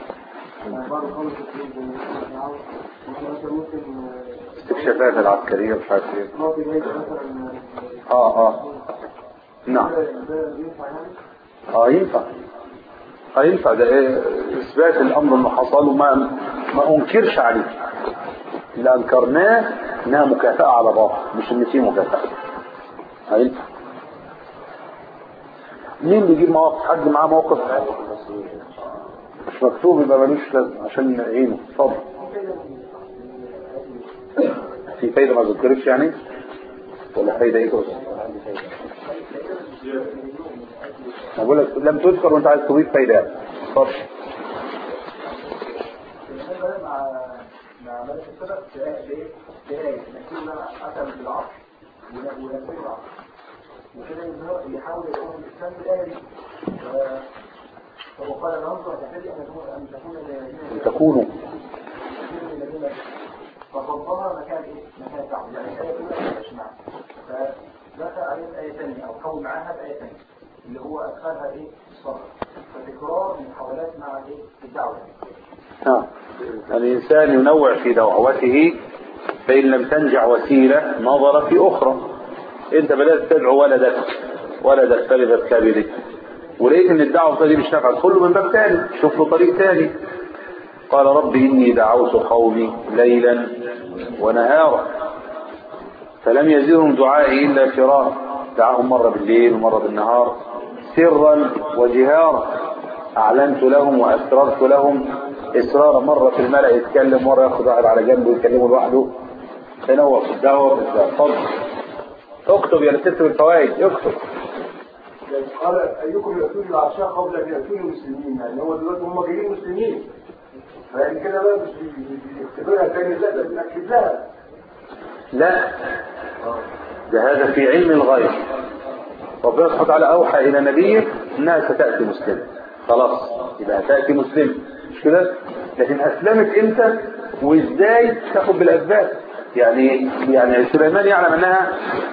استكشافات العسكرية مش عارف ايه اه اه نعم اه ينفع اه ينفع ده إيه اثبات الامر اللي حصل وما ما انكرش عليه اللي انكرناه انها مكافأة على باطل مش ان في مكافأة اه ينفع مين بيجيب مواقف حد معاه موقف مش مكتوب يبقى ملوش لازمه عشان نعينه اتفضل في فايدة ما ذكرتش يعني ولا فايدة ايه بس ما بقول لك لم تذكر وانت عايز تضيف فايدة اتفضل مع ملك السبب تلاقي ايه؟ تلاقي لكن انا اتم بالعصر ونفسه العصر وكده ان هو يحاول يكون الاسلام بالايه دي وقال ننظر تحدي ان تكون ان تكون الذين تكونوا الذين ففضلها مكان ايه؟ مكان الدعوه يعني الايه الاولى ما كانتش معاها فدخل عليه الايه الثانيه او كون معاها بايه ثانيه اللي هو ادخلها ايه؟ الصبر فتكرار المحاولات مع الايه؟ الدعوه نعم الإنسان ينوع في دعوته فإن لم تنجع وسيلة نظر في أخرى أنت بدأت تدعو ولدك ولدك فلذت كبدك ولقيت ان الدعوة دي مش نافعة ادخل له من باب تاني شوف له طريق تاني قال رب إني دعوت قومي ليلا ونهارا فلم يزدهم دعائي إلا فرارا دعاهم مرة بالليل ومرة بالنهار سرا وجهارا أعلنت لهم وأسررت لهم إسرارا مرة في الملأ يتكلم مرة ياخد واحد على جنبه يكلمه لوحده تنوع في الدعوة اتفضل اكتب يا ست الفوائد اكتب قال ايكم ياتوني العشاء قبل ان ياتوني مسلمين يعني هو دلوقتي هم جايين مسلمين فيعني كده بقى مش بيختبرها تاني لا ده بنأكد لها لا ده هذا في علم الغيب ربنا سبحانه وتعالى أوحى إلى نبيه إنها ستأتي مسلمة خلاص يبقى هتأتي مسلمة مش كده لكن أسلمت إمتى وإزاي تاخد بالأسباب يعني يعني سليمان يعلم أنها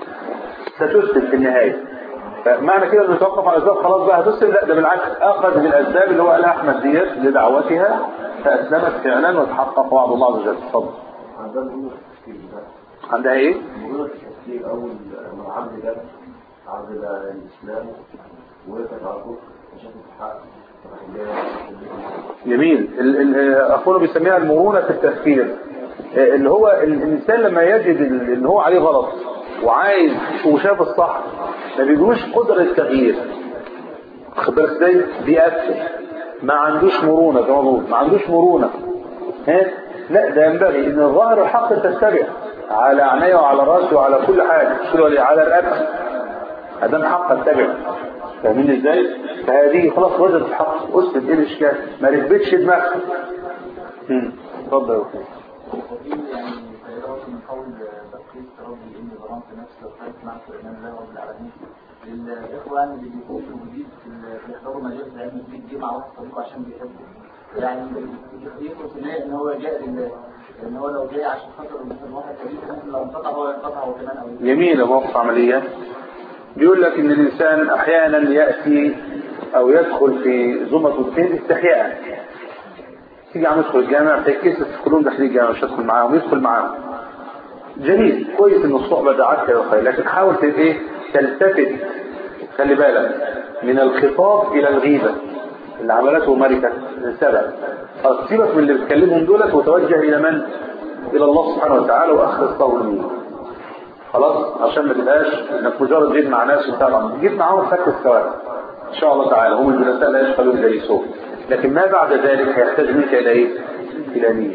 ستسلم في النهاية فمعنى كده انه يتوقف على الاسباب خلاص بقى هتسلم لا ده بالعكس اخذ بالاسباب اللي هو قالها احمد ديت لدعوتها فاسلمت فعلا وتحقق وعد الله عز وجل اتفضل عندها بيقولوا في التفكير ده عندها ايه؟ بيقولوا في التفكير اول ما عبد ده عبد الاسلام وقفت على الكفر وشافت الحق راح جاي جميل ال- ال- اخونا بيسميها المرونة في التفكير آه، اللي هو ال- الانسان لما يجد ال- ان هو عليه غلط وعايز وشاف الصح ما بيجوش قدرة تغيير خد بالك ازاي بيقفل ما عندوش مرونة زي ما بقول ما عندوش مرونة ها لا ده ينبغي ان الظاهر الحق تتبع على عينيه وعلى راسه وعلى كل حاجة مش كده ولا على رقبته ادام حق اتبع فاهمين ازاي فهذه خلاص وجدت الحق اسكت ايه الاشكال ما ركبتش دماغها هم، اتفضل يا اخوي يعني سيرات من قول بقيت ربي اني ظلمت نفسي وخلت مع سليمان الله رب العالمين الاخوه يعني اللي بيكونوا جديد في ال- بيحضروا مجالس العلم الجديد دي مع واحد صديقه عشان بيحبه يعني يدخل في نية ان هو جاء لله ان هو لو جاي عشان خاطر مثلا واحد كبير ممكن لو انقطع هو ينقطع هو كمان او جميلة موقف عملية بيقول لك ان الانسان احيانا يأتي او يدخل في زمرة الدين استحياء تيجي عم يدخل الجامع تكسس كلهم داخلين الجامع مش هدخل معاهم يدخل معاهم جميل كويس ان الصحبة دعتك الى الخير لكن حاول ت- ايه تلتفت خلي بالك من الخطاب الى الغيبة اللي عملته ملكة سبب خلاص سيبك من اللي بتكلمهم دولت وتوجه الى من؟ الى الله سبحانه وتعالى واخلص قول منه خلاص عشان ما تبقاش انك مجرد جيت مع ناس وتابع جيت معاهم خدت الثواب ان شاء الله تعالى هم الجلساء لا يشغلون جليسهم لكن ما بعد ذلك هيحتاج منك الى ايه؟ الى نيه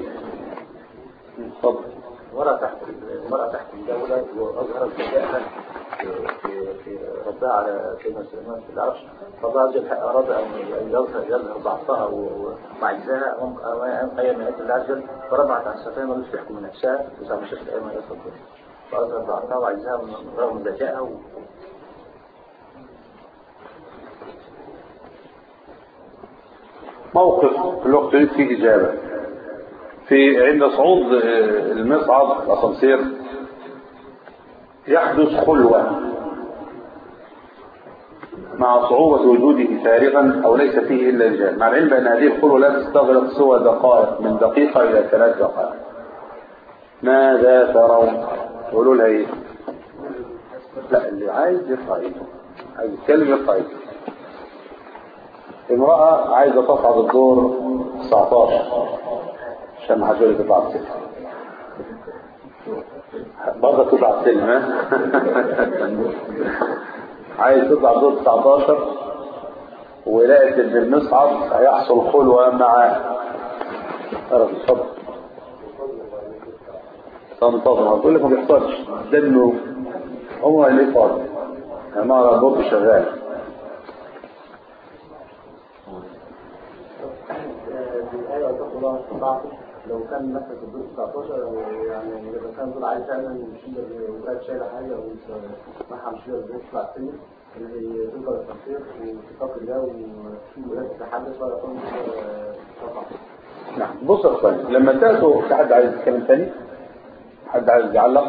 اتفضل المرأة تحت المرأة تحت الجولة وأظهرت ذكاءها في في في ردها على سيدنا سليمان في العرش فالله عز وجل أراد أن يظهر يظهر ضعفها و- وعجزها أمام أمام أيام آيات الله عز وجل فرفعت عن سفينة ولم تحكم من نفسها وسام الشيخ الأيمن يصدق فأظهر ضعفها وعجزها من- رغم ذكائها و- موقف في الوقت يريد فيه إجابة في عند صعود آه، المصعد الأسانسير يحدث خلوة مع صعوبة وجوده فارغا أو ليس فيه إلا رجال مع العلم أن هذه الخلوة لا تستغرق سوى دقائق من دقيقة إلى ثلاث دقائق ماذا ترون قولوا لها إيه لا اللي عايز يرفع ايده عايز يتكلم يرفع ايده امرأة عايزة تصعد الدور 19 عشان ما حدش يقول لي تطلع السلم برضه تطلع السلم ها عايز تطلع الدور 19 ولقيت ان المصعد هيحصل خلوة مع رجل اتفضل تنتظم هتقول لك ما بيحصلش ده انه هو اللي فاضي يا جماعه البوب شغال الآية واتقوا الله ما استطعتم لو كان مثلا في الدور 19 أو يعني إذا كان دول عايز فعلا يشيل وكانت شايلة حاجة أو معها مش يقدر يطلع سنة اللي تقدر التنصير وتفكر ده وتشوف ولاد تتحدث ولا تكون طبعا نعم بص يا اخوان لما تاتوا في حد عايز يتكلم تاني حد عايز يعلق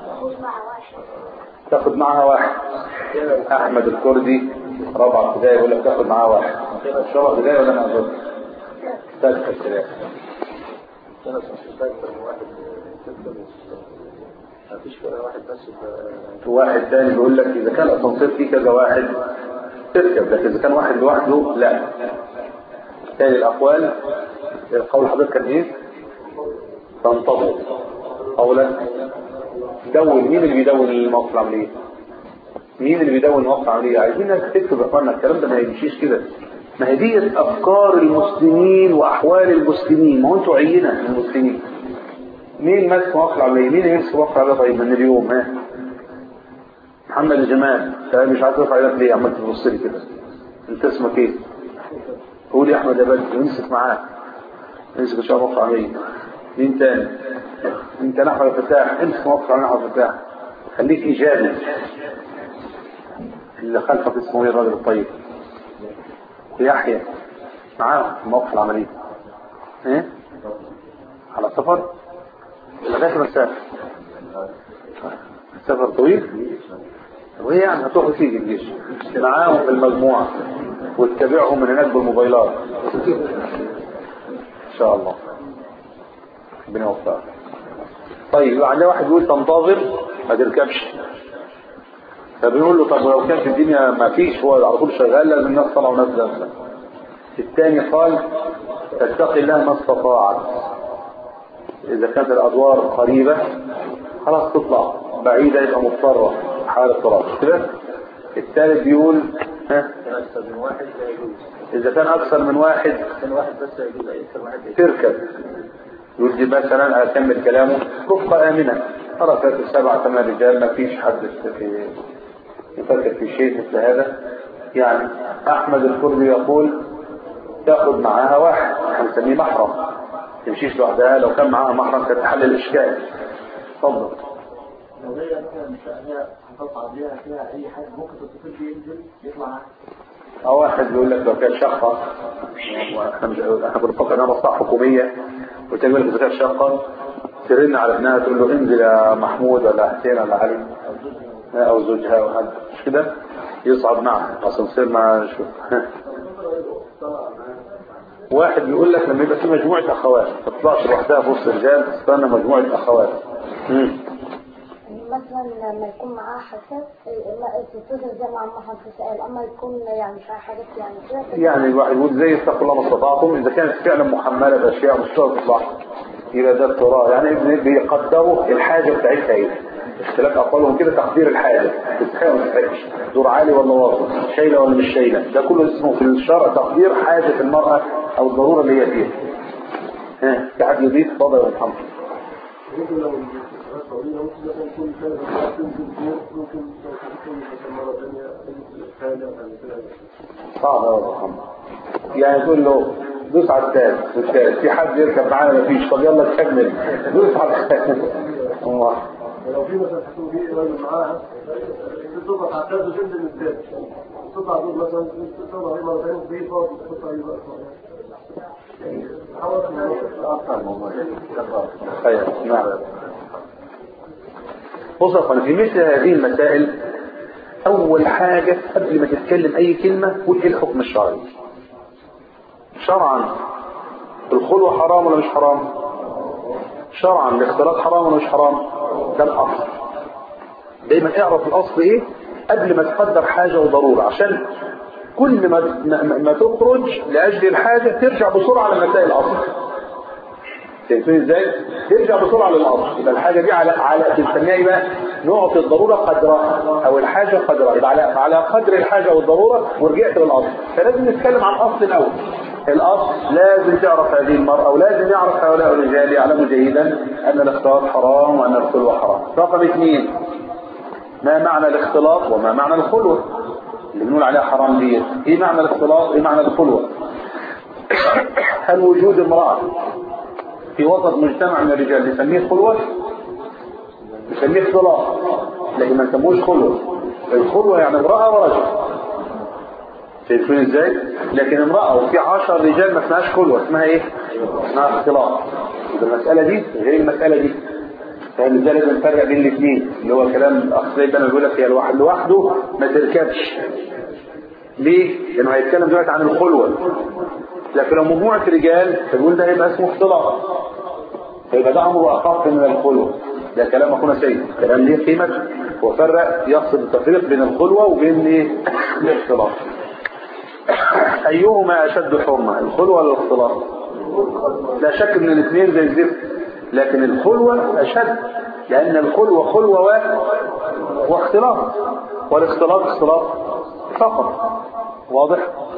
تاخد معاها واحد احمد الكردي رابعه ابتدائي يقول لك تاخد معاها واحد مش رابعه ابتدائي ولا انا اظن ثالثه ابتدائي أنا مش فاكر واحد ستة ما فيش ولا واحد بس ف- واحد تاني بيقول لك اذا كان الاسانسير فيه كذا واحد تركب لكن اذا كان واحد لوحده لا تاني الاقوال قول حضرتك كان ايه تنتظر قولا دون مين اللي بيدون الموقف العمليه مين اللي بيدون الموقف العمليه عايزينك تكتب يا اخوانا الكلام ده ما يمشيش كده ما هي دي افكار المسلمين واحوال المسلمين ما هو انتوا عينه من المسلمين مين ماسك موقف العمليه مين يمسك موقف العمليه طيب من اليوم ها محمد الجمال انت مش عارف ترفع ايدك ليه عمال تبص لي كده انت اسمك ايه قول يا احمد يا بدر امسك معاه امسك ان شاء الله موقف عمليه مين تاني انت احمد الفتاح امسك موقف عمليه احمد الفتاح خليك ايجابي اللي خلفك اسمه ايه الراجل الطيب يحيى معاه في موقف العمليه ايه على سفر لغايه ما تسافر السفر طويل وهي يعني هتروح وتيجي الجيش معاهم في المجموعة وتتابعهم من هناك بالموبايلات ان شاء الله ربنا يوفقك طيب عندنا واحد يقول تنتظر ما تركبش فبنقول له طب لو كانت الدنيا ما فيش هو على طول شغال لازم الناس طلع وناس نازله الثاني قال تتقي الله ما استطاعت اذا كانت الادوار قريبه خلاص تطلع بعيده يبقى مضطره حال اضطرار مش كده الثالث بيقول ها كان أكثر من واحد لا يجوز اذا كان اكثر من واحد كان واحد بس لا يجوز أكثر واحد لا يجوز تركب يقول دي مثلا اكمل كلامه رفقه امنه ترى فاتت سبعة ثمان رجال ما فيش حد في يفكر في شيء مثل هذا يعني احمد الكردي يقول تاخذ معاها واحد هنسميه محرم تمشيش لوحدها لو كان معاها محرم كانت تحل الاشكال اتفضل لو هي مثلا مش هي هتطلع بيها فيها اي حاجه ممكن تتصل بيه ينزل يطلع معاها أو واحد بيقول لك لو كانت شقة احنا مش احنا بنفكر انها مصلحة حكومية وتقول لك اذا كانت شقة ترن على ابنها تقول له انزل يا محمود ولا حسين ولا علي او زوجها او حد مش كده يصعد معها اسانسير مع شو واحد بيقول لك لما يبقى في مجموعة اخوات ما تطلعش لوحدها في وسط الرجال تستنى مجموعة اخوات مم. مثلا لما يكون معاه حساب لا تتصل زي ما عم في سؤال اما يكون يعني فيها حاجات يعني كده يعني الواحد يقول زي اتقوا الله ما استطعتم اذا كانت فعلا محمله باشياء مش شرط تطلع يبقى ده اضطرار يعني ابن بيقدروا الحاجه بتاعتها ايه اختلاف اقوالهم كده تقدير الحاجه تستحق ولا ما تستحقش دور عالي ولا واطي شايله ولا مش شايله ده كله اسمه في الشرع تقدير حاجه المراه او الضروره اللي هي فيها ها في حد يضيف اتفضل يا محمد ممكن لو الفترات طويله ممكن مثلا يكون كذا تنزل فوق ممكن تكون مثلا مره ثانيه حاجه او كده صعب قوي يا محمد يعني تقول له دوس على الثالث والثالث في حد يركب معانا مفيش طب يلا تكمل دوس على الثالث الله ولو في مثلا تكون في راجل معاها تطلع على الثالث وتنزل من الثالث تطلع دول مثلا تطلع عليه مره ثانيه وفي فاضي تطلع عليه بقى حاول خير نعم بص يا أخوان، في مثل هذه المسائل أول حاجة قبل ما تتكلم أي كلمة قول إيه الحكم الشرعي شرعا الخلوة حرام ولا مش حرام شرعا الاختلاط حرام ولا مش حرام ده الأصل دايما اعرف الأصل إيه قبل ما تقدر حاجة وضرورة عشان كل ما ما, ما تخرج لأجل الحاجة ترجع بسرعة لمسائل الأصل فهمتوني ازاي؟ ترجع بسرعه للاصل يبقى الحاجه دي على على بنسميها ايه بقى؟ نعطي الضروره قدرها او الحاجه قدرها يبقى على على قدر الحاجه والضروره ورجعت للاصل فلازم نتكلم عن الاصل الاول الاصل لازم تعرف هذه المراه ولازم يعرف هؤلاء الرجال يعلموا جيدا ان الاختلاط حرام وان الخلوه حرام رقم اثنين ما معنى الاختلاط وما معنى الخلوه اللي بنقول عليها حرام دي ايه معنى الاختلاط ايه معنى الخلوه هل وجود امراه في وسط مجتمع من الرجال نسميه خلوة نسميه اختلاط لكن ما نسموش خلوة الخلوة يعني امرأة ورجل شايفين ازاي لكن امرأة وفي عشر رجال ما اسمهاش خلوة اسمها ايه اسمها اختلاط يبقى المسألة دي غير المسألة دي فاهم ازاي لازم نفرق بين الاثنين اللي هو كلام الاخ زي ما بيقول لك هي الواحد لوحده ما تركبش ليه؟ لانه هيتكلم دلوقتي عن الخلوه لكن لو مجموعه رجال فبيقول ده هيبقى اسمه اختلاط فيبقى ده امر اخف من الخلوه ده كلام اخونا سيد كلام ليه قيمه وفرق يقصد التفريق بين الخلوه وبين ايه؟ الاختلاط ايهما اشد حرمه الخلوه ولا الاختلاط لا شك ان الاثنين زي الزفت لكن الخلوه اشد لان الخلوه خلوه و... واختلاط والاختلاط اختلاط فقط واضح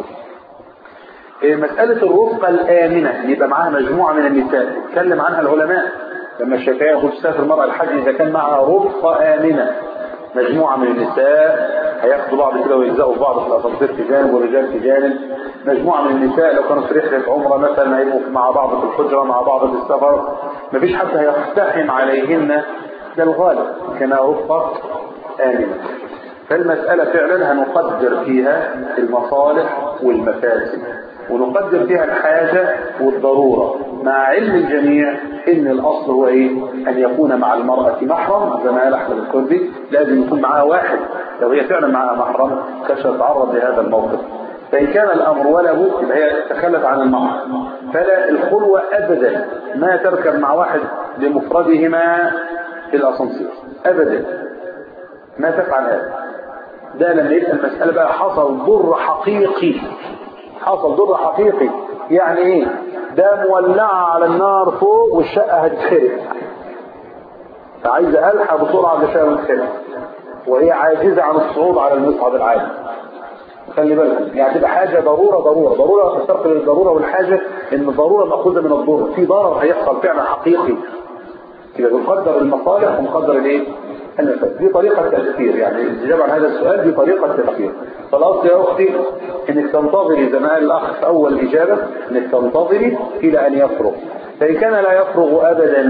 إيه مسألة الرفقة الآمنة يبقى معاها مجموعة من النساء اتكلم عنها العلماء لما الشافعية يقول تسافر المرأة الحج إذا كان معها رفقة آمنة مجموعة من النساء هياخدوا بعض كده ويلزقوا في بعض في الأسانسير في جانب والرجال في جانب مجموعة من النساء لو كانوا في رحلة عمرة مثلا هيبقوا مع بعض في الحجرة مع بعض في السفر مفيش حد هيقتحم عليهن ده الغالب كان رفقة آمنة فالمسألة فعلا هنقدر فيها المصالح والمفاسد ونقدر فيها الحاجة والضرورة مع علم الجميع ان الاصل هو ايه ان يكون مع المرأة محرم زي ما قال احمد الكردي لازم يكون معها واحد لو هي فعلا معها محرم كانش تتعرض لهذا الموقف فإن كان الأمر ولا بد يبقى هي تخلت عن المحرم فلا الخلوة أبدا ما تركب مع واحد لمفردهما في الأسانسير أبدا ما تفعل هذا ده لما يبقى المسألة بقى حصل ضر حقيقي حصل ضر حقيقي يعني ايه ده مولعة على النار فوق والشقة هتتحرق فعايز ألحق بسرعة الشقة هتتحرق وهي عاجزة عن الصعود على المصعد العالي خلي بالك يعني تبقى حاجة ضرورة ضرورة ضرورة الفرق بين الضرورة والحاجة ان الضرورة مأخوذة من الضر في ضرر هيحصل فعلا حقيقي كده بنقدر المصالح ونقدر الايه المفاسد دي طريقة تفكير يعني الإجابة عن هذا السؤال دي طريقة تفكير فالأصل يا أختي إنك تنتظري زي ما قال الأخ في أول إجابة إنك تنتظري إلى أن يفرغ فإن كان لا يفرغ أبدا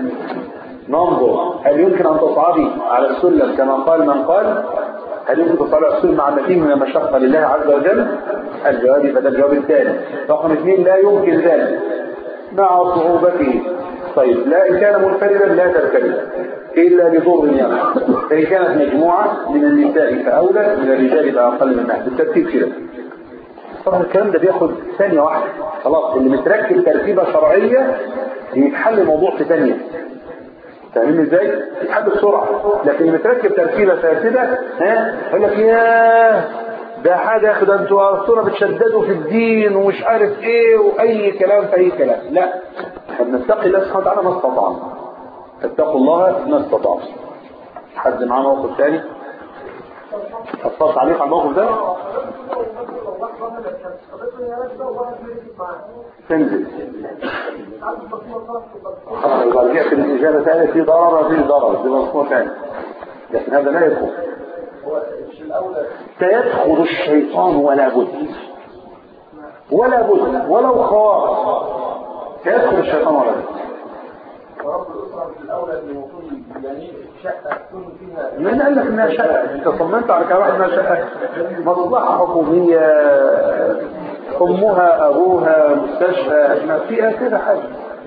ننظر هل يمكن أن تصعدي على السلم كما قال من قال هل يمكن تصعدي على السلم مع متين من المشقة لله عز وجل الجواب فده الجواب الثاني رقم اثنين لا يمكن ذلك مع صعوبته طيب لا إن كان منفردا لا تركبه إلا لضر يعني فإن كانت مجموعة من النساء فأولى من الرجال فأقل منها بالترتيب كده طبعا الكلام ده بياخد ثانية واحدة خلاص اللي متركب ترتيبة شرعية يتحل الموضوع في ثانية فاهمين ازاي؟ يتحل بسرعة لكن اللي متركب ترتيبة فاسدة ها يقول لك ياه ده حاجة يا اخي ده انتوا اصلا بتشددوا في الدين ومش عارف ايه واي كلام في اي كلام لا احنا بنتقي الله سبحانه وتعالى ما استطعنا اتقوا الله ما استطعتم حد معاه موقف ثاني اتصلت عليك على الموقف ده تنزل خلاص يبقى رجعت الاجابه ثانيه في ضرر في ضرر دي مصنوع ثاني لكن هذا لا يكون سيدخل الشيطان ولا بد ولا بد ولو خاف سيدخل الشيطان ولا بد ورب الأسرة في الأولى أن يكون يعني شقة تكون فيها مين قال لك انها شقه انت صممت على كلام انها شقه مصلحه حكوميه امها ابوها مستشفى ما فيها كده حاجه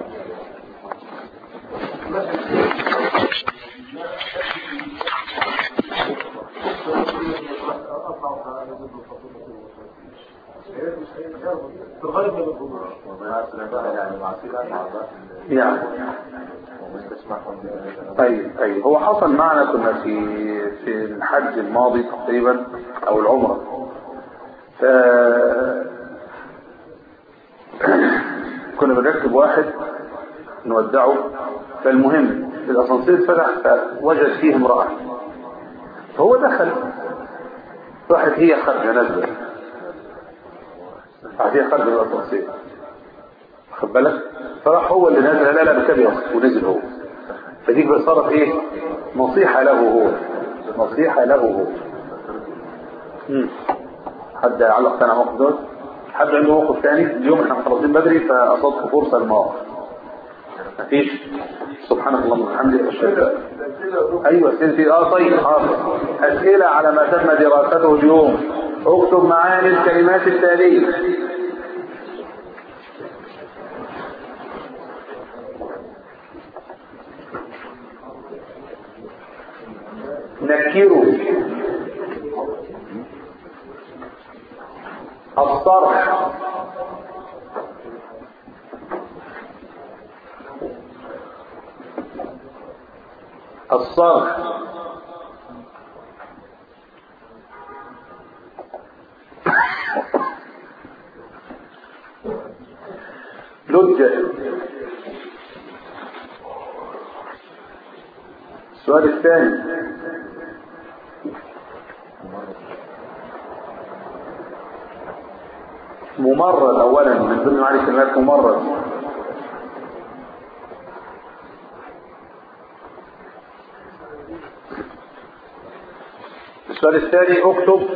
يعني طيب طيب هو حصل معنا كنا في في الحج الماضي تقريبا او العمره ف كنا بنركب واحد نودعه فالمهم الاسانسير فتح فوجد فيه امراه فهو دخل راحت هي خارجه نازله راحت هي خارجه الاسانسير خد بالك فراح هو اللي نازل لا لا بكبي ونزل هو فديك بقى صارت ايه نصيحة له هو نصيحة له هو مم. حد علق ثاني على موقف دول حد عنده موقف ثاني اليوم احنا مخلصين بدري فاصدت فرصة المواقف مفيش سبحانك اللهم وبحمدك اشهد ان ايوه اسئله اه طيب حاضر اسئله على ما تم دراسته اليوم اكتب معاني الكلمات التاليه ناكروا الصرح الصرح لجة السؤال الثاني ممرض اولا من ضمن معاني كلمات ممرض السؤال الثاني اكتب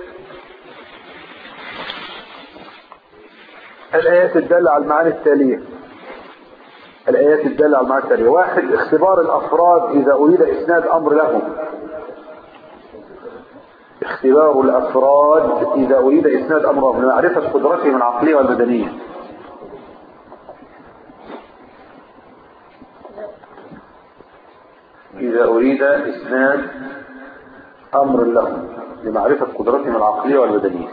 الآيات الدالة على المعاني التالية الآيات الدالة على المعاني التالية واحد اختبار الأفراد إذا أريد إسناد أمر لهم اختبار الأفراد إذا أريد إسناد أمرهم لمعرفة قدرتهم العقلية والبدنية إذا أريد إسناد أمر لهم لمعرفة قدرتهم العقلية والبدنية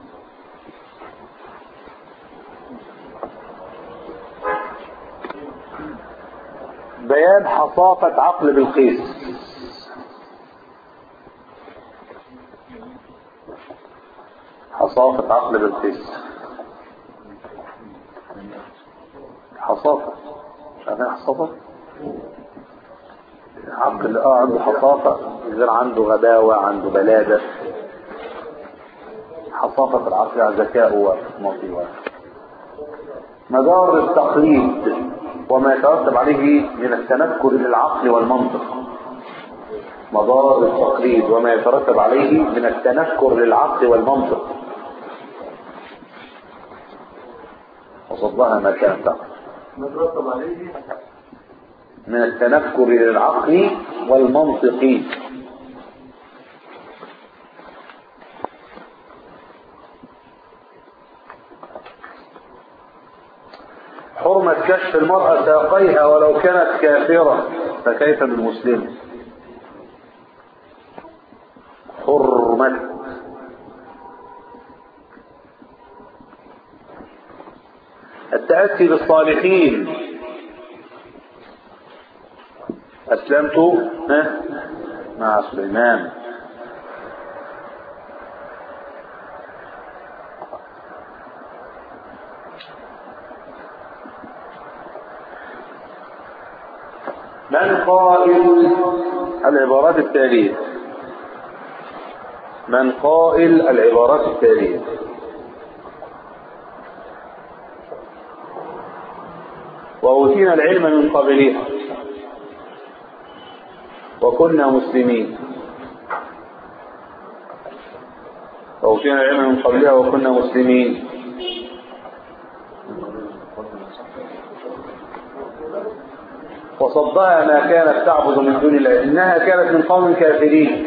بيان حصافة عقل بالقيس حصافة عقل بالقيس حصافة مش عارفين حصافة عقل اه عنده حصافة غير عنده غباوة عنده بلادة حصافة العقل على ذكاء وماضي مدار التقليد وما يترتب عليه من التنكر للعقل والمنطق مدار التقليد وما يترتب عليه من التنكر للعقل والمنطق وصدها ما كانت تعقل ما ترتب عليه من التنكر للعقل والمنطق حرمة كشف المرأة ساقيها ولو كانت كافرة فكيف بالمسلم حرمة التأسي بالصالحين أسلمت ها؟ مع سليمان من قائل العبارات التالية من قائل العبارات التالية وأوتينا العلم من قبلها وكنا مسلمين وأوتينا العلم من قبلها وكنا مسلمين وصدها ما كانت تعبد من دون الله إنها كانت من قوم كافرين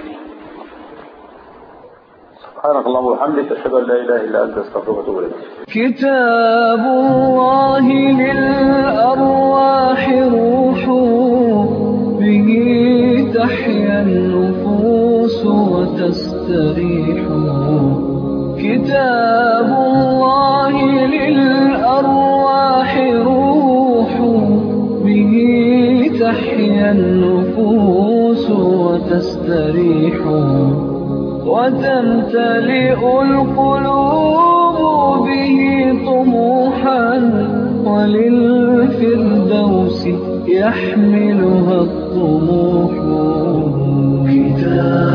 سبحانك اللهم وبحمدك أشهد أن لا إله إلا أنت أستغفرك وأتوب إليك كتاب الله للأرواح روح به تحيا النفوس وتستريح كتاب الله للأرواح روح به تحيا النفوس وتستريح وتمتلئ القلوب به طموحا وللفردوس يحملها الطموح كتاب